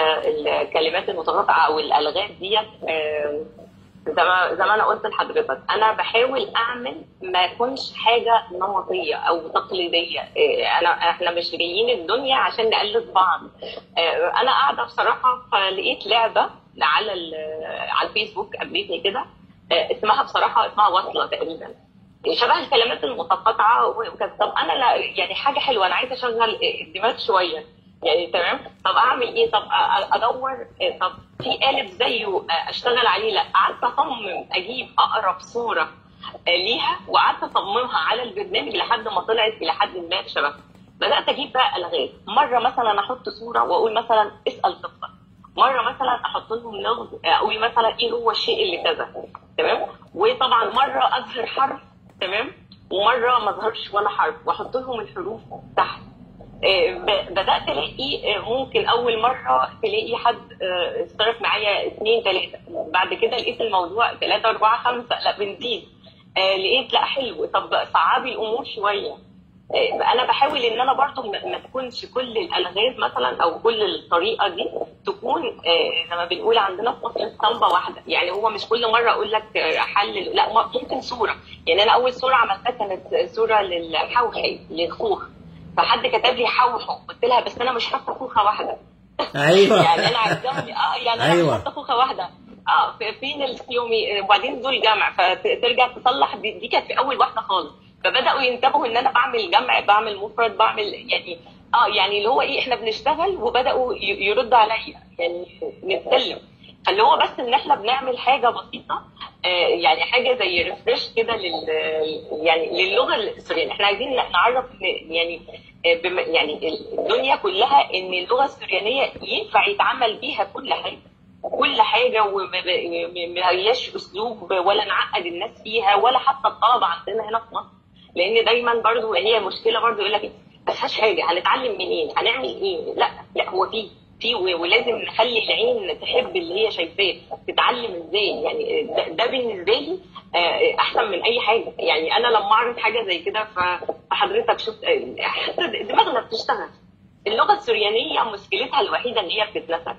للكلمات المتقاطعه او الالغاز ديت آه، زي ما زي ما انا قلت لحضرتك انا بحاول اعمل ما يكونش حاجه نمطيه او تقليديه آه، انا احنا مش جايين الدنيا عشان نقلد بعض آه، انا قاعده بصراحه فلقيت لعبه على ال- على الفيسبوك قابلتني كده آه، اسمها بصراحه اسمها وصله تقريبا شبه الكلمات المتقاطعه وكذا طب انا لا يعني حاجه حلوه انا عايزه اشغل الدماغ شويه يعني تمام طب اعمل ايه طب أ- ادور إيه؟ طب في قالب زيه اشتغل عليه لا قعدت اصمم اجيب اقرب صوره ليها وقعدت اصممها على البرنامج لحد ما طلعت الى حد ما شبه بدات اجيب بقى الغاز مره مثلا احط صوره واقول مثلا اسال طفلك مره مثلا احط لهم لغز اقول مثلا ايه هو الشيء اللي كذا تمام وطبعا مره اظهر حرف تمام ومره ما اظهرش ولا حرف واحط لهم الحروف تحت آه، ب- بدات الاقي آه، ممكن اول مره تلاقي حد آه، اشترك معايا اثنين ثلاثه بعد كده لقيت الموضوع ثلاثه اربعه خمسه لا بنزيد آه، لقيت لا حلو طب صعبي الامور شويه آه، انا بحاول ان انا برضو ما ما تكونش كل الالغاز مثلا او كل الطريقه دي تكون آه، زي ما بنقول عندنا في مصر اسطمبه واحده يعني هو مش كل مره اقول لك آه، حلل لا ما- ممكن صوره يعني انا اول صوره عملتها كانت صوره للحوحي للخوخ فحد كتب لي حوحو قلت لها بس انا مش حاطه خوخه واحده ايوه يعني انا عايزاهم اه يعني انا أيوة. أيوة. حاطه خوخه واحده اه في- فين اليومي وبعدين دول جمع فترجع تصلح دي, دي كانت في اول واحده خالص فبداوا ينتبهوا ان انا بعمل جمع بعمل مفرد بعمل يعني اه يعني اللي هو ايه احنا بنشتغل وبداوا ي- يردوا عليا يعني نتكلم فاللي هو بس ان احنا بنعمل حاجه بسيطه آه يعني حاجه زي ريفرش كده لل يعني للغه السوريانيه احنا عايزين نعرف إن يعني آه، بم يعني الدنيا كلها ان اللغه السوريانيه ينفع يتعمل بيها كل حاجه كل حاجه وما هياش اسلوب ولا نعقد الناس فيها ولا حتى الطلبه عندنا هنا في مصر لان دايما برضو هي مشكله برضو يقول لك ما فيهاش حاجه هنتعلم منين هنعمل ايه لا لا هو في في ولازم نخلي العين تحب اللي هي شايفاه تتعلم ازاي يعني ده, ده بالنسبه لي آه، احسن من اي حاجه يعني انا لما اعرف حاجه زي كده فحضرتك شفت حتى دماغنا بتشتغل اللغه السريانيه مشكلتها الوحيده ان هي بتتنسى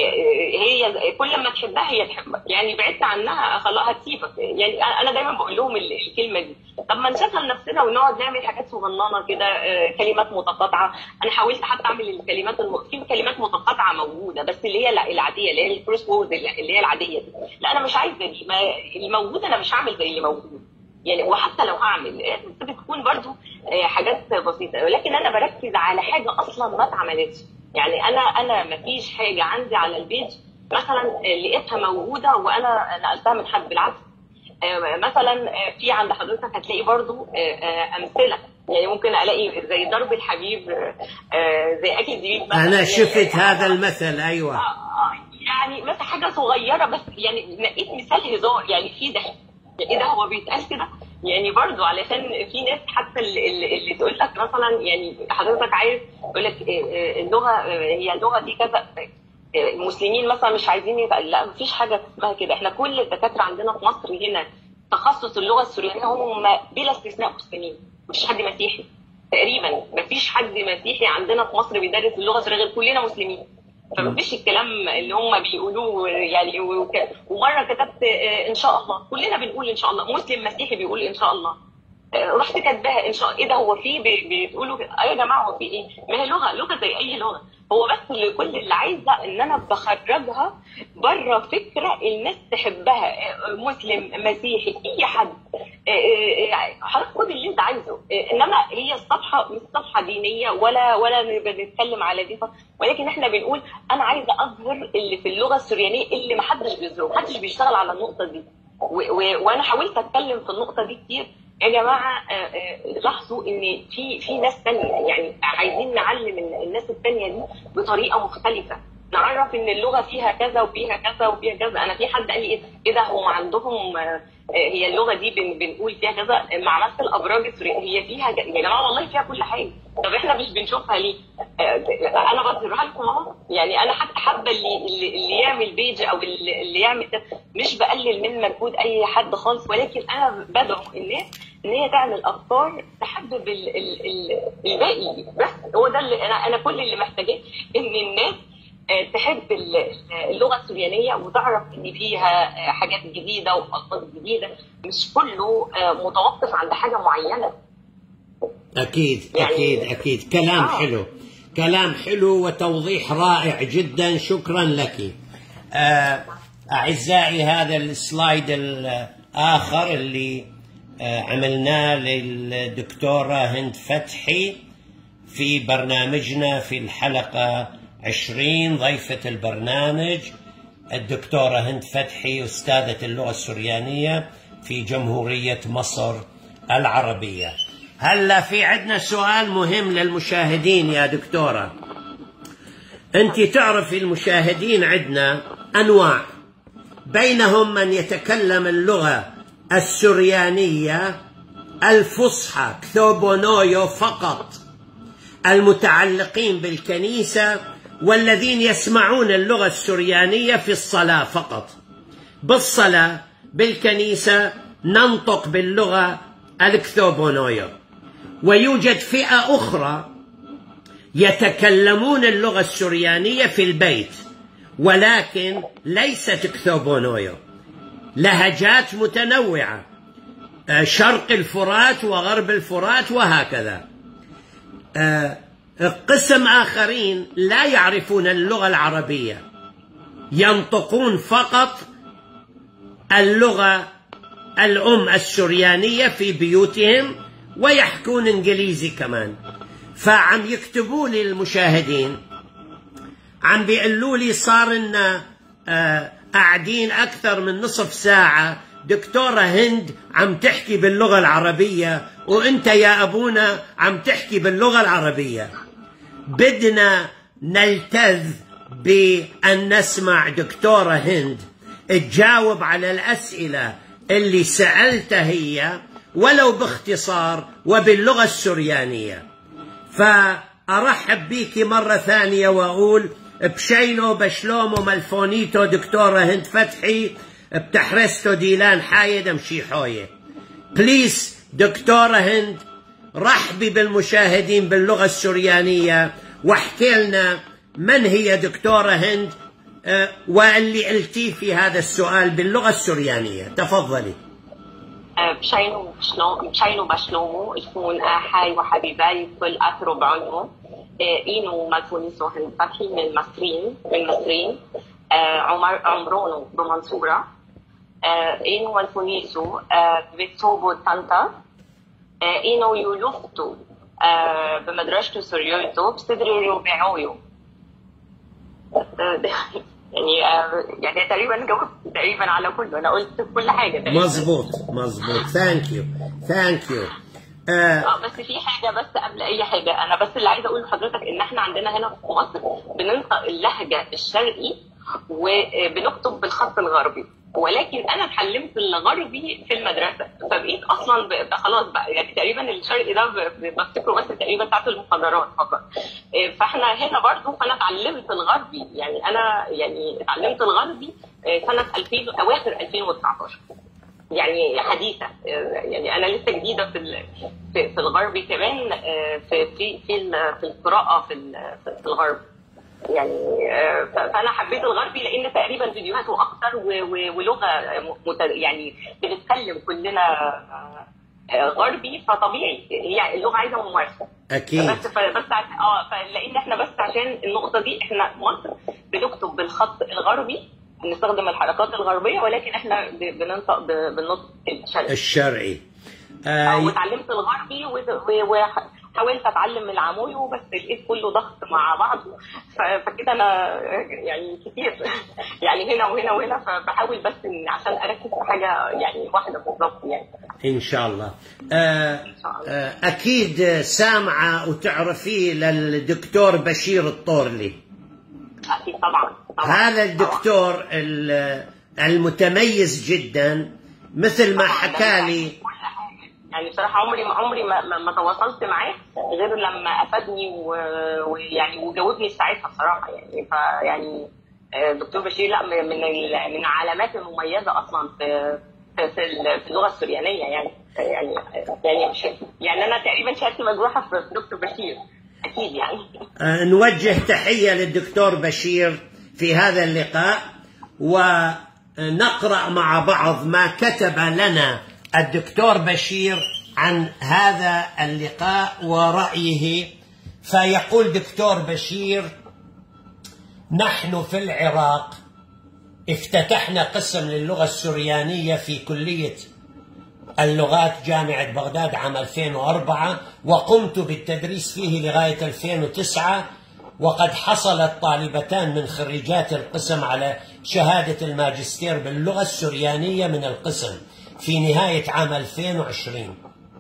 هي كل ما تحبها هي تحبك يعني بعدت عنها خلاص هتسيبك يعني انا دايما بقول لهم الكلمه دي طب ما نشغل نفسنا ونقعد نعمل حاجات صغننه كده آه، كلمات متقاطعه انا حاولت حتى اعمل الكلمات الم... في كلمات متقاطعه موجوده بس اللي هي العاديه اللي هي الكروس وورد اللي هي العاديه دي لا انا مش عايزه دي ما الموجود انا مش هعمل زي اللي موجود يعني وحتى لو هعمل بتكون برضو آه، حاجات بسيطه ولكن انا بركز على حاجه اصلا ما اتعملتش يعني انا انا ما فيش حاجه عندي على البيج مثلا لقيتها موجوده وانا نقلتها من حد بالعكس آه، مثلا في عند حضرتك هتلاقي برضو آه، امثله يعني ممكن الاقي زي ضرب الحبيب زي اكل الزبيب انا شفت هذا المثل ايوه يعني مثلا حاجه صغيره بس يعني نقيت مثال هزار يعني في ضحك ايه ده هو بيتقال كده يعني برضو علشان في ناس حتى اللي, اللي تقول لك مثلا يعني حضرتك عايز يقول لك اللغه هي اللغه دي كذا المسلمين مثلا مش عايزين يبقى لا مفيش حاجه اسمها كده احنا كل الدكاتره عندنا في مصر هنا تخصص اللغه السوريانيه هم بلا استثناء مسلمين مفيش حد مسيحي تقريبا مفيش حد مسيحي عندنا في مصر بيدرس اللغه السوريه غير كلنا مسلمين فمفيش الكلام اللي هم بيقولوه يعني ومره كتبت ان شاء الله كلنا بنقول ان شاء الله مسلم مسيحي بيقول ان شاء الله رحت كاتباها ان شاء الله ايه ده هو في بتقولوا ايه يا جماعه هو في ايه؟ ما هي لغه لغه زي اي لغه هو بس كل اللي عايزه ان انا بخرجها بره فكره الناس تحبها مسلم مسيحي اي حد حضرتك خد اللي انت عايزه انما هي الصفحه مش صفحه دينيه ولا ولا بنتكلم على دي ولكن احنا بنقول انا عايزه اظهر اللي في اللغه السريانيه اللي ما حدش بيظهره ما حدش بيشتغل على النقطه دي وانا حاولت اتكلم في النقطه دي كتير يا جماعه لاحظوا ان في في ناس ثانيه يعني عايزين نعلم الناس الثانيه دي بطريقه مختلفه نعرف ان اللغه فيها كذا وفيها كذا وفيها كذا انا في حد قال لي ايه ده هم عندهم هي اللغه دي بن بنقول فيها كذا مع مثل الابراج السوريه هي فيها يا جماعه والله فيها كل حاجه طب احنا مش بنشوفها ليه؟ انا بظهرها لكم اهو يعني انا حتى حابه اللي اللي يعمل بيج او اللي يعمل ده مش بقلل من مجهود اي حد خالص ولكن انا بدعو الناس ان هي تعمل افكار تحبب الباقي بس هو ده اللي انا انا كل اللي محتاجاه ان الناس تحب اللغه السوريانيه وتعرف ان فيها حاجات جديده والفاظ جديده مش كله متوقف عند حاجه معينه اكيد يعني اكيد اكيد كلام آه. حلو كلام حلو وتوضيح رائع جدا شكرا لك آه اعزائي هذا السلايد الاخر اللي آه عملناه للدكتوره هند فتحي في برنامجنا في الحلقه عشرين ضيفة البرنامج الدكتورة هند فتحي أستاذة اللغة السريانية في جمهورية مصر العربية هلا في عندنا سؤال مهم للمشاهدين يا دكتورة أنت تعرف المشاهدين عندنا أنواع بينهم من يتكلم اللغة السريانية الفصحى كثوبونويو فقط المتعلقين بالكنيسة والذين يسمعون اللغة السريانية في الصلاة فقط بالصلاة بالكنيسة ننطق باللغة الكثوبونويو ويوجد فئة أخرى يتكلمون اللغة السريانية في البيت ولكن ليست كثوبونويو لهجات متنوعة شرق الفرات وغرب الفرات وهكذا قسم آخرين لا يعرفون اللغة العربية ينطقون فقط اللغة الأم السريانية في بيوتهم ويحكون إنجليزي كمان فعم يكتبوا لي المشاهدين عم بيقولوا لي صار لنا قاعدين أكثر من نصف ساعة دكتورة هند عم تحكي باللغة العربية وانت يا ابونا عم تحكي باللغة العربية بدنا نلتذ بأن نسمع دكتورة هند تجاوب على الأسئلة اللي سألتها هي ولو باختصار وباللغة السريانية فأرحب بيك مرة ثانية وأقول بشينو بشلومو ملفونيتو دكتورة هند فتحي بتحرستو ديلان حايد مشي حوية بليز دكتورة هند رحبي بالمشاهدين باللغة السريانية واحكي لنا من هي دكتورة هند أه، واللي قلتيه في هذا السؤال باللغة السريانية تفضلي بشينو بشلوم بشينو بشلومو يكون حي وحبيباي كل أثرو بعنو إينو مالفونيسو هند فتحي من المصريين من المصريين عمر عمرونو بمنصورة إينو مالفونيسو بيتوبو طنطا إينو يولوفتو بمدرسة سوريوتو بصدري ربعويو يعني يعني تقريبا جاوبت تقريبا على كله انا قلت كل حاجه تقريبا مظبوط مظبوط ثانك يو ثانك يو اه بس في حاجه بس قبل اي حاجه انا بس اللي عايزه اقول لحضرتك ان احنا عندنا هنا في مصر بننطق اللهجه الشرقي وبنكتب بالخط الغربي ولكن انا اتعلمت الغربي في المدرسه فبقيت اصلا ب- خلاص بقى يعني تقريبا الشرقي ده ب- ب- بفتكره بس تقريبا بتاعت المحاضرات فقط إيه، فاحنا هنا برضو فانا اتعلمت الغربي يعني انا يعني اتعلمت الغربي إيه، سنه 2000 اواخر 2019 يعني حديثه آه، يعني انا لسه جديده في ال- في, في الغربي كمان آه، في في في ال- في القراءه في ال- في الغرب يعني آه، ف- فانا حبيت الغربي لان تقريبا فيديوهاته اكتر و- و- ولغه مت- يعني بنتكلم كلنا آه، آه، غربي فطبيعي هي اللغه عايزه ممارسه اكيد بس ف- بس عشان اه فلان احنا بس عشان النقطه دي احنا في مصر بنكتب بالخط الغربي بنستخدم الحركات الغربيه ولكن احنا ب- بننطق ب- بالنطق الشرقي الشرعي آه، آه واتعلمت الغربي و- و- وحاولت اتعلم العموي بس لقيت كله ضغط مع بعضه ف- فكده انا يعني كتير يعني هنا وهنا وهنا فبحاول بس إن عشان اركز في حاجه يعني واحده بالظبط يعني ان شاء الله آه آه اكيد سامعه وتعرفيه للدكتور بشير الطورلي اكيد طبعا طبعا هذا طبعاً. الدكتور ال- المتميز جدا مثل ما طبعاً حكى ده لي كل حاجة. يعني بصراحه عمري ما عمري ما, ما, ما تواصلت معاه غير لما افادني و- ويعني وجاوبني ساعتها بصراحه يعني فيعني آه، دكتور بشير لا من من ال- من العلامات المميزه اصلا في في في ال- في اللغه السريانيه يعني يعني يعني مش يعني انا تقريبا شهادتي مجروحه في في دكتور بشير اكيد يعني آه، نوجه تحية للدكتور بشير في هذا اللقاء ونقرأ مع بعض ما كتب لنا الدكتور بشير عن هذا اللقاء ورأيه فيقول دكتور بشير نحن في العراق افتتحنا قسم للغة السريانية في كلية اللغات جامعة بغداد عام 2004 وقمت بالتدريس فيه لغاية 2009 وقد حصلت طالبتان من خريجات القسم على شهادة الماجستير باللغة السريانية من القسم في نهاية عام 2020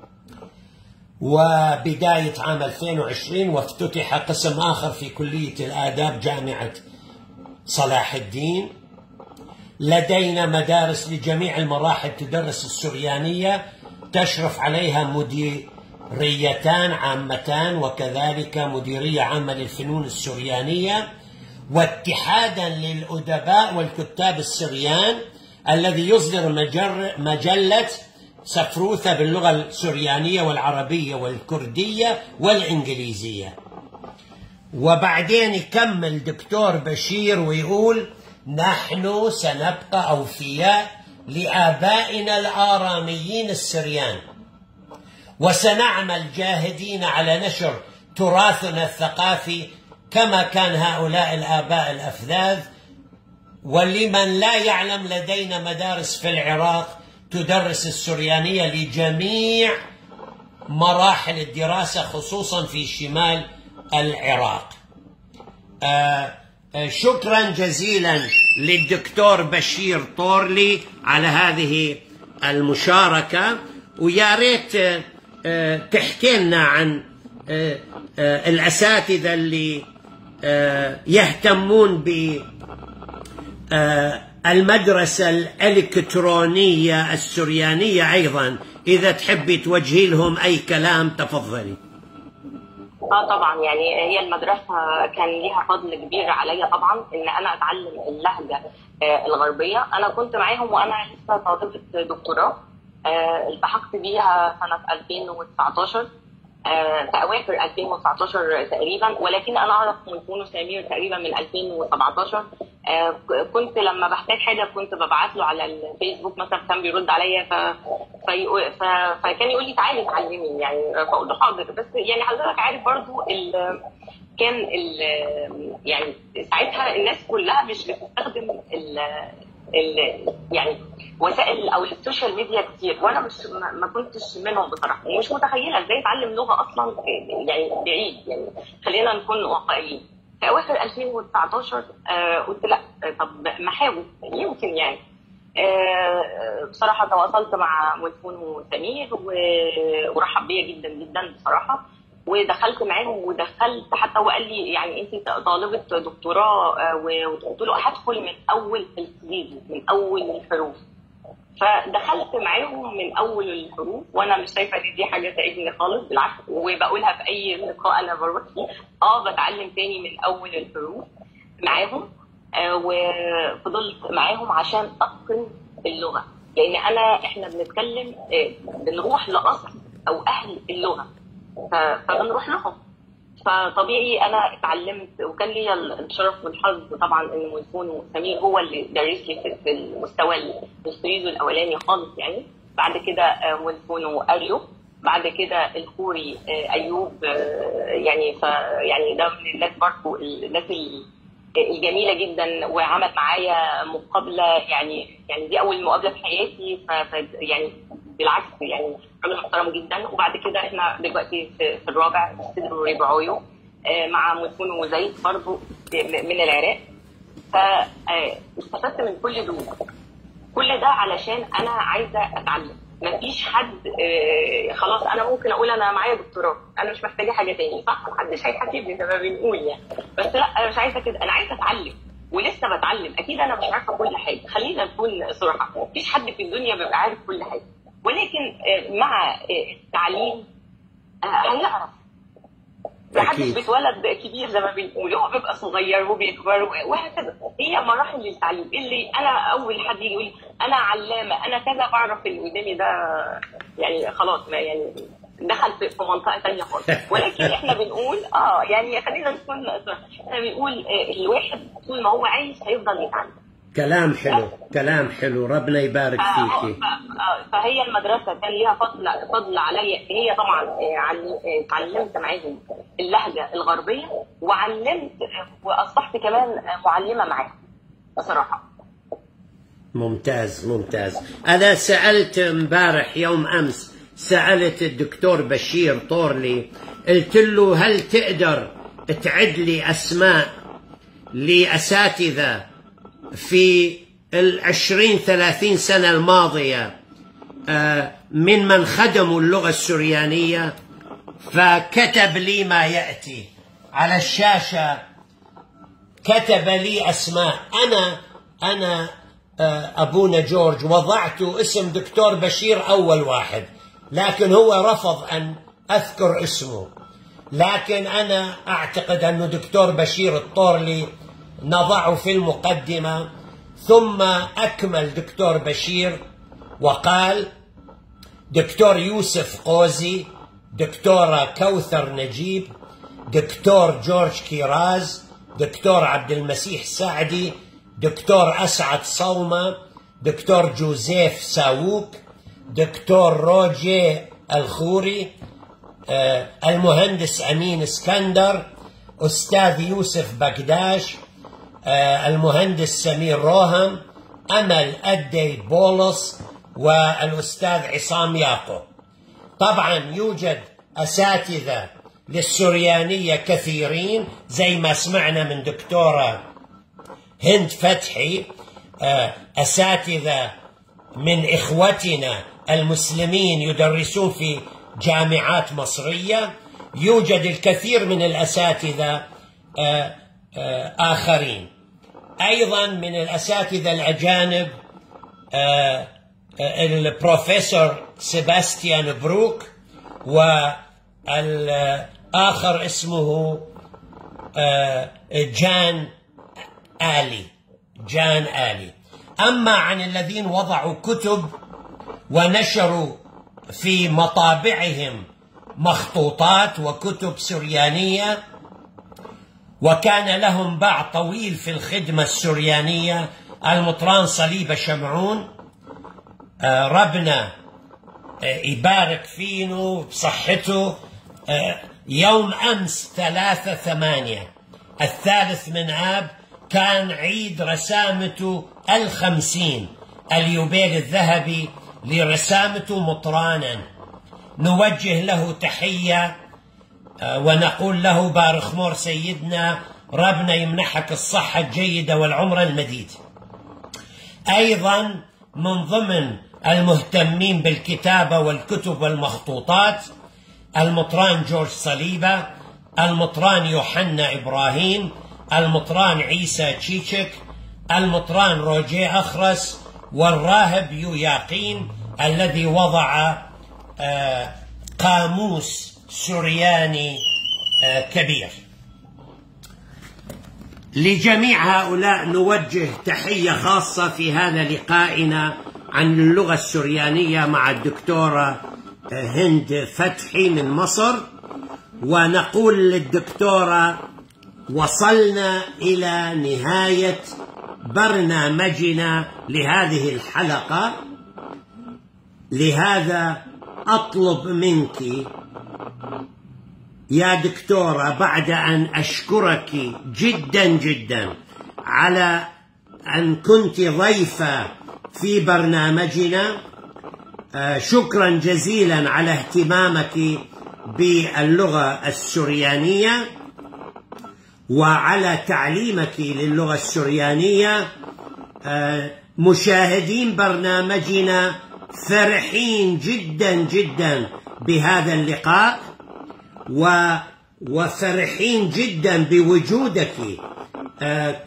وبداية عام 2020 وافتتح قسم آخر في كلية الآداب جامعة صلاح الدين لدينا مدارس لجميع المراحل تدرس السريانية تشرف عليها مديريتان عامتان وكذلك مديرية عامة للفنون السريانية واتحادا للأدباء والكتاب السريان الذي يصدر مجر مجلة سفروثة باللغة السريانية والعربية والكردية والإنجليزية وبعدين يكمل دكتور بشير ويقول نحن سنبقى أوفياء لآبائنا الآراميين السريان وسنعمل جاهدين على نشر تراثنا الثقافي كما كان هؤلاء الآباء الأفذاذ ولمن لا يعلم لدينا مدارس في العراق تدرس السريانية لجميع مراحل الدراسة خصوصا في شمال العراق آه آه شكرا جزيلا للدكتور بشير طورلي على هذه المشاركة ويا ريت آه آه تحكي لنا عن آه آه الأساتذة اللي آه، يهتمون ب آه، المدرسة الإلكترونية السريانية أيضا إذا تحبي توجهي لهم أي كلام تفضلي اه طبعا يعني هي المدرسه كان ليها فضل كبير عليا طبعا ان انا اتعلم اللهجه آه، الغربيه انا كنت معاهم وانا لسه طالبه دكتوراه آه، التحقت بيها سنه 2019 آه، في اواخر 2019 تقريبا ولكن انا اعرف منفون وسمير تقريبا من 2017 آه، كنت لما بحتاج حاجه كنت ببعت له على الفيسبوك مثلا كان بيرد عليا ف... في... ف... فكان يقول لي تعالي اتعلمي يعني فاقول له حاضر بس يعني حضرتك عارف برضو ال... كان ال... يعني ساعتها الناس كلها مش بتستخدم ال... ال... يعني وسائل او السوشيال ميديا كتير وانا مش ما ما كنتش منهم بصراحه ومش متخيله ازاي اتعلم لغه اصلا يعني بعيد يعني خلينا نكون واقعيين في اواخر 2019 آه قلت لا آه، طب ما احاول يمكن يعني آه بصراحه تواصلت مع مدفون وسمير و- ورحب بيا جدا جدا بصراحه ودخلت معاهم ودخلت حتى هو قال لي يعني انت طالبه دكتوراه آه، و- وقلت له هدخل من اول الانجليزي من اول الحروف فدخلت معاهم من اول الحروف وانا مش شايفه ان دي حاجه تعبني خالص بالعكس وبقولها في اي لقاء انا بروح فيه اه بتعلم تاني من اول الحروف معاهم آه وفضلت معاهم عشان اتقن اللغه لان انا احنا بنتكلم آه بنروح لاصل او اهل اللغه ف- فبنروح لهم فطبيعي انا اتعلمت وكان ليا الشرف والحظ طبعا ان مدفون وسمير هو اللي دارس لي في- في المستوى الفريزو الاولاني خالص يعني بعد كده آه، مدفون واريو بعد كده الخوري آه، ايوب آه، يعني ف يعني ده من الناس برضه الناس ال- الجميله جدا وعمل معايا مقابله يعني يعني دي اول مقابله في حياتي ف ف- يعني بالعكس يعني راجل محترم جدا وبعد كده احنا دلوقتي في, في الرابع استدرو ريبعويو آه، مع مدفون وزيد برضه من العراق فاستفدت من كل دول كل ده علشان انا عايزه اتعلم مفيش حد آه، خلاص انا ممكن اقول انا معايا دكتوراه انا مش محتاجه حاجه تاني صح محدش هيحاسبني زي ما بنقول يعني بس لا انا مش عايزه كده انا عايزه اتعلم ولسه بتعلم اكيد انا مش عارفه كل حاجه خلينا نكون صراحه مفيش حد في الدنيا بيبقى عارف كل حاجه ولكن آه، مع آه، التعليم آه، هيعرف محدش أكيد. بيتولد كبير زي ما بنقول هو بيبقى صغير وبيكبر وهكذا هي مراحل للتعليم اللي انا اول حد يجي يقول لي انا علامه انا كذا بعرف اللي قدامي ده يعني خلاص ما يعني دخل في في منطقه ثانيه خالص ولكن احنا بنقول اه يعني خلينا نكون احنا بنقول آه، الواحد طول ما هو عايش هيفضل يتعلم كلام حلو كلام حلو ربنا يبارك فيكي ف- ف- فهي المدرسه كان ليها فضل فضل عليا هي طبعا آه، عل- آه، اتعلمت معاهم اللهجه الغربيه وعلمت آه، واصبحت كمان آه، معلمه معاهم بصراحه ممتاز ممتاز أنا سألت امبارح يوم أمس سألت الدكتور بشير طورلي قلت له هل تقدر تعد لي أسماء لأساتذة في العشرين ثلاثين سنة الماضية آه، من من خدموا اللغة السريانية فكتب لي ما يأتي على الشاشة كتب لي اسماء انا انا آه، ابونا جورج وضعت اسم دكتور بشير اول واحد لكن هو رفض ان اذكر اسمه لكن انا اعتقد انه دكتور بشير الطورلي نضعه في المقدمه ثم اكمل دكتور بشير وقال دكتور يوسف قوزي دكتورة كوثر نجيب دكتور جورج كيراز دكتور عبد المسيح سعدي دكتور أسعد صومة دكتور جوزيف ساووك دكتور روجي الخوري آه، المهندس أمين اسكندر أستاذ يوسف بقداش آه، المهندس سمير روهم أمل أدي بولس والأستاذ عصام ياقو طبعا يوجد أساتذة للسريانية كثيرين زي ما سمعنا من دكتورة هند فتحي آه، أساتذة من إخوتنا المسلمين يدرسون في جامعات مصرية يوجد الكثير من الأساتذة آه، آه، آخرين أيضا من الأساتذة الأجانب آه، آه، البروفيسور سيباستيان بروك والآخر اسمه آه، جان آلي جان آلي أما عن الذين وضعوا كتب ونشروا في مطابعهم مخطوطات وكتب سريانيه وكان لهم باع طويل في الخدمه السريانيه المطران صليب شمعون آه، ربنا آه، يبارك فينه بصحته آه، يوم أمس ثلاثة ثمانية الثالث من آب كان عيد رسامته الخمسين اليوبيل الذهبي لرسامته مطرانا نوجه له تحية آه، ونقول له بارخ مور سيدنا ربنا يمنحك الصحة الجيدة والعمر المديد أيضا من ضمن المهتمين بالكتابة والكتب والمخطوطات المطران جورج صليبة المطران يوحنا إبراهيم المطران عيسى تشيتشك المطران روجيه أخرس والراهب يوياقين الذي وضع آه، قاموس سرياني آه، كبير لجميع هؤلاء نوجه تحية خاصة في هذا لقائنا عن اللغة السريانية مع الدكتورة هند فتحي من مصر ونقول للدكتورة وصلنا إلى نهاية برنامجنا لهذه الحلقة لهذا أطلب منك يا دكتورة بعد أن أشكرك جدا جدا على أن كنت ضيفة في برنامجنا آه، شكرا جزيلا على اهتمامك باللغة السريانية وعلى تعليمك للغة السريانية آه، مشاهدين برنامجنا فرحين جدا جدا بهذا اللقاء و وفرحين جدا بوجودك آه،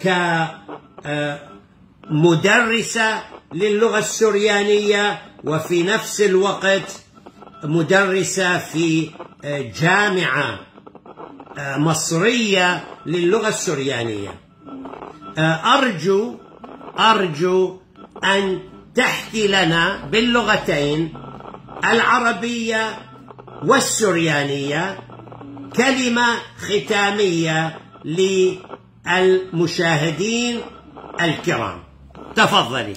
كمدرسة للغة السريانية وفي نفس الوقت مدرسة في آه، جامعة آه، مصرية للغة السريانية آه، أرجو أرجو أن تحكي لنا باللغتين العربية والسريانية كلمة ختامية للمشاهدين الكرام تفضلي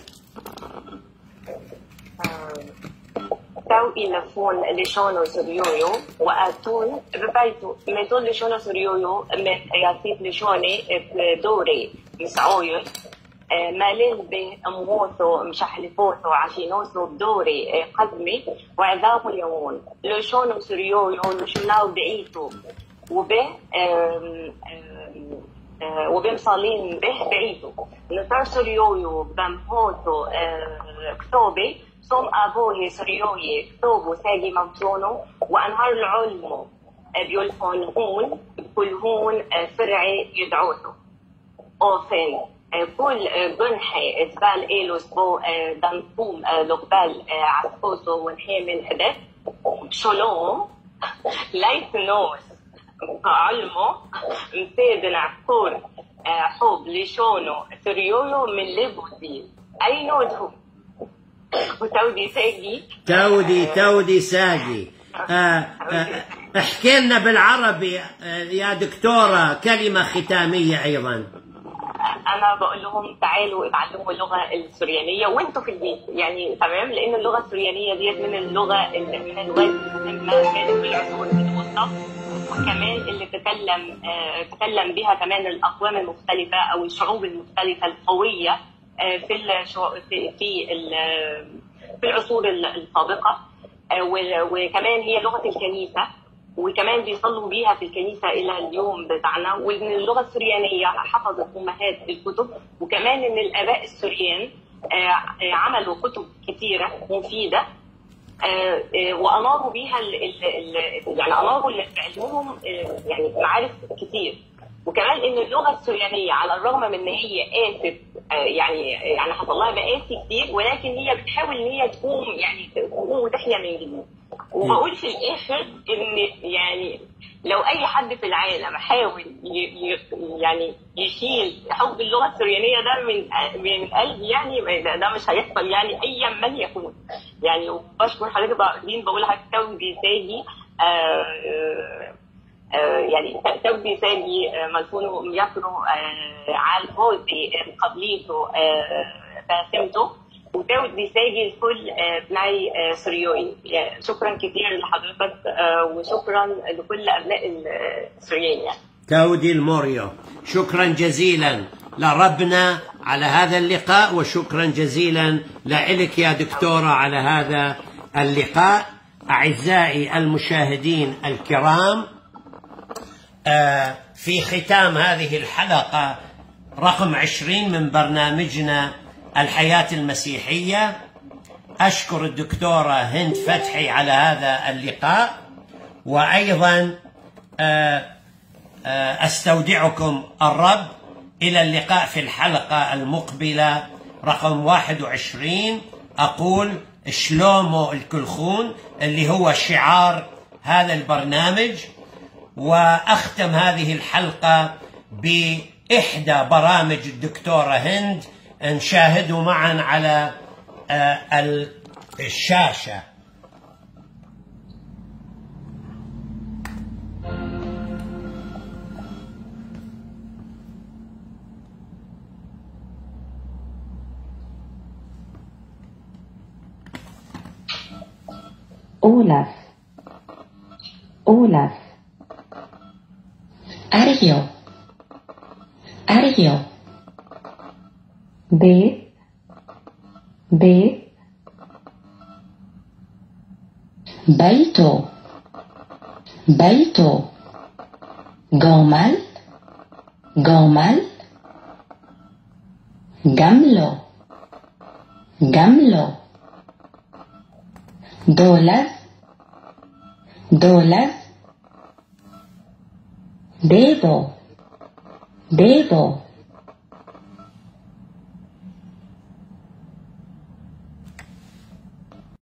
Tau ilafon lishono suryoyo wa atun bebaitu meton lishono suryoyo me yasit lishoni dوري مسعويو مالين به أموثو مشحلفوثو عشينوثو بدوري قدمي وعذابو يوون لشونو سريويو لشناو بعيتو وبه وبمصالين به بعيدو نطر سريويو بمهوثو كتوبي صوم أبوه سريوي كتوبو ساقي مبزونو وأنهار العلمو بيولفون هون كل هون فرعي يدعوثو أوفين كل بنحي زبال إيلوس بو دنقوم لقبال عسكوسو ونحيمن حدث شلوم ليس نوس علمو مسيدن عكور حب لشونو سريويو من لبوتي أي نود هو وتودي ساقي تودي تودي ساقي آه آه احكي لنا بالعربي آه يا دكتورة كلمة ختامية أيضا انا بقول لهم تعالوا اتعلموا اللغه السريانيه وانتوا في البيت يعني تمام لان اللغه السريانيه ديت من اللغه اللي من اللغات المهمه كانت في العصور الوسطى وكمان اللي تكلم آه تكلم بها كمان الاقوام المختلفه او الشعوب المختلفه القويه آه في الشعو في في, في العصور السابقه آه وكمان هي لغه الكنيسه وكمان بيصلوا بيها في الكنيسة إلى اليوم بتاعنا وإن اللغة السريانية حفظت أمهات الكتب وكمان إن الآباء السوريان عملوا كتب كثيرة مفيدة وأناروا بيها ال ال ال يعني أناروا بعلمهم يعني معارف كثير وكمان ان اللغه السوريانيه على الرغم من ان هي قاست آه، يعني يعني حصل لها مقاسي كتير ولكن هي بتحاول ان هي تقوم يعني تقوم وتحيا من جديد وبقول في الاخر ان يعني لو اي حد في العالم حاول ي- ي- يعني يشيل حب اللغه السوريانيه ده من من قلبي يعني ما- ده, ده مش هيحصل يعني ايا من يكون يعني وبشكر حضرتك بعدين بقول لحضرتك توجي ساجي آه، آه، يعني توجي ساجي آه، ملفونه يقرو آه، على الهوزي قبليته فاسمته وتوجي ساجي لكل آه، بناي آه، سوريوي يعني شكرا كثير لحضرتك آه، وشكرا لكل ابناء السوريين يعني تودي الموريو شكرا جزيلا لربنا على هذا اللقاء وشكرا جزيلا لك يا دكتورة على هذا اللقاء أعزائي المشاهدين الكرام آه، في ختام هذه الحلقة رقم عشرين من برنامجنا الحياة المسيحية أشكر الدكتورة هند فتحي على هذا اللقاء وأيضا آه، آه، استودعكم الرب الى اللقاء في الحلقه المقبله رقم 21 اقول شلومو الكلخون اللي هو شعار هذا البرنامج واختم هذه الحلقه باحدى برامج الدكتوره هند نشاهده معا على آه، الشاشه Olaf, Olaf, Arjo, Arjo, B, B, Beito, Beito, Gomal, Gomal, Gamlo, Gamlo, dólar, dólar, dedo, dedo,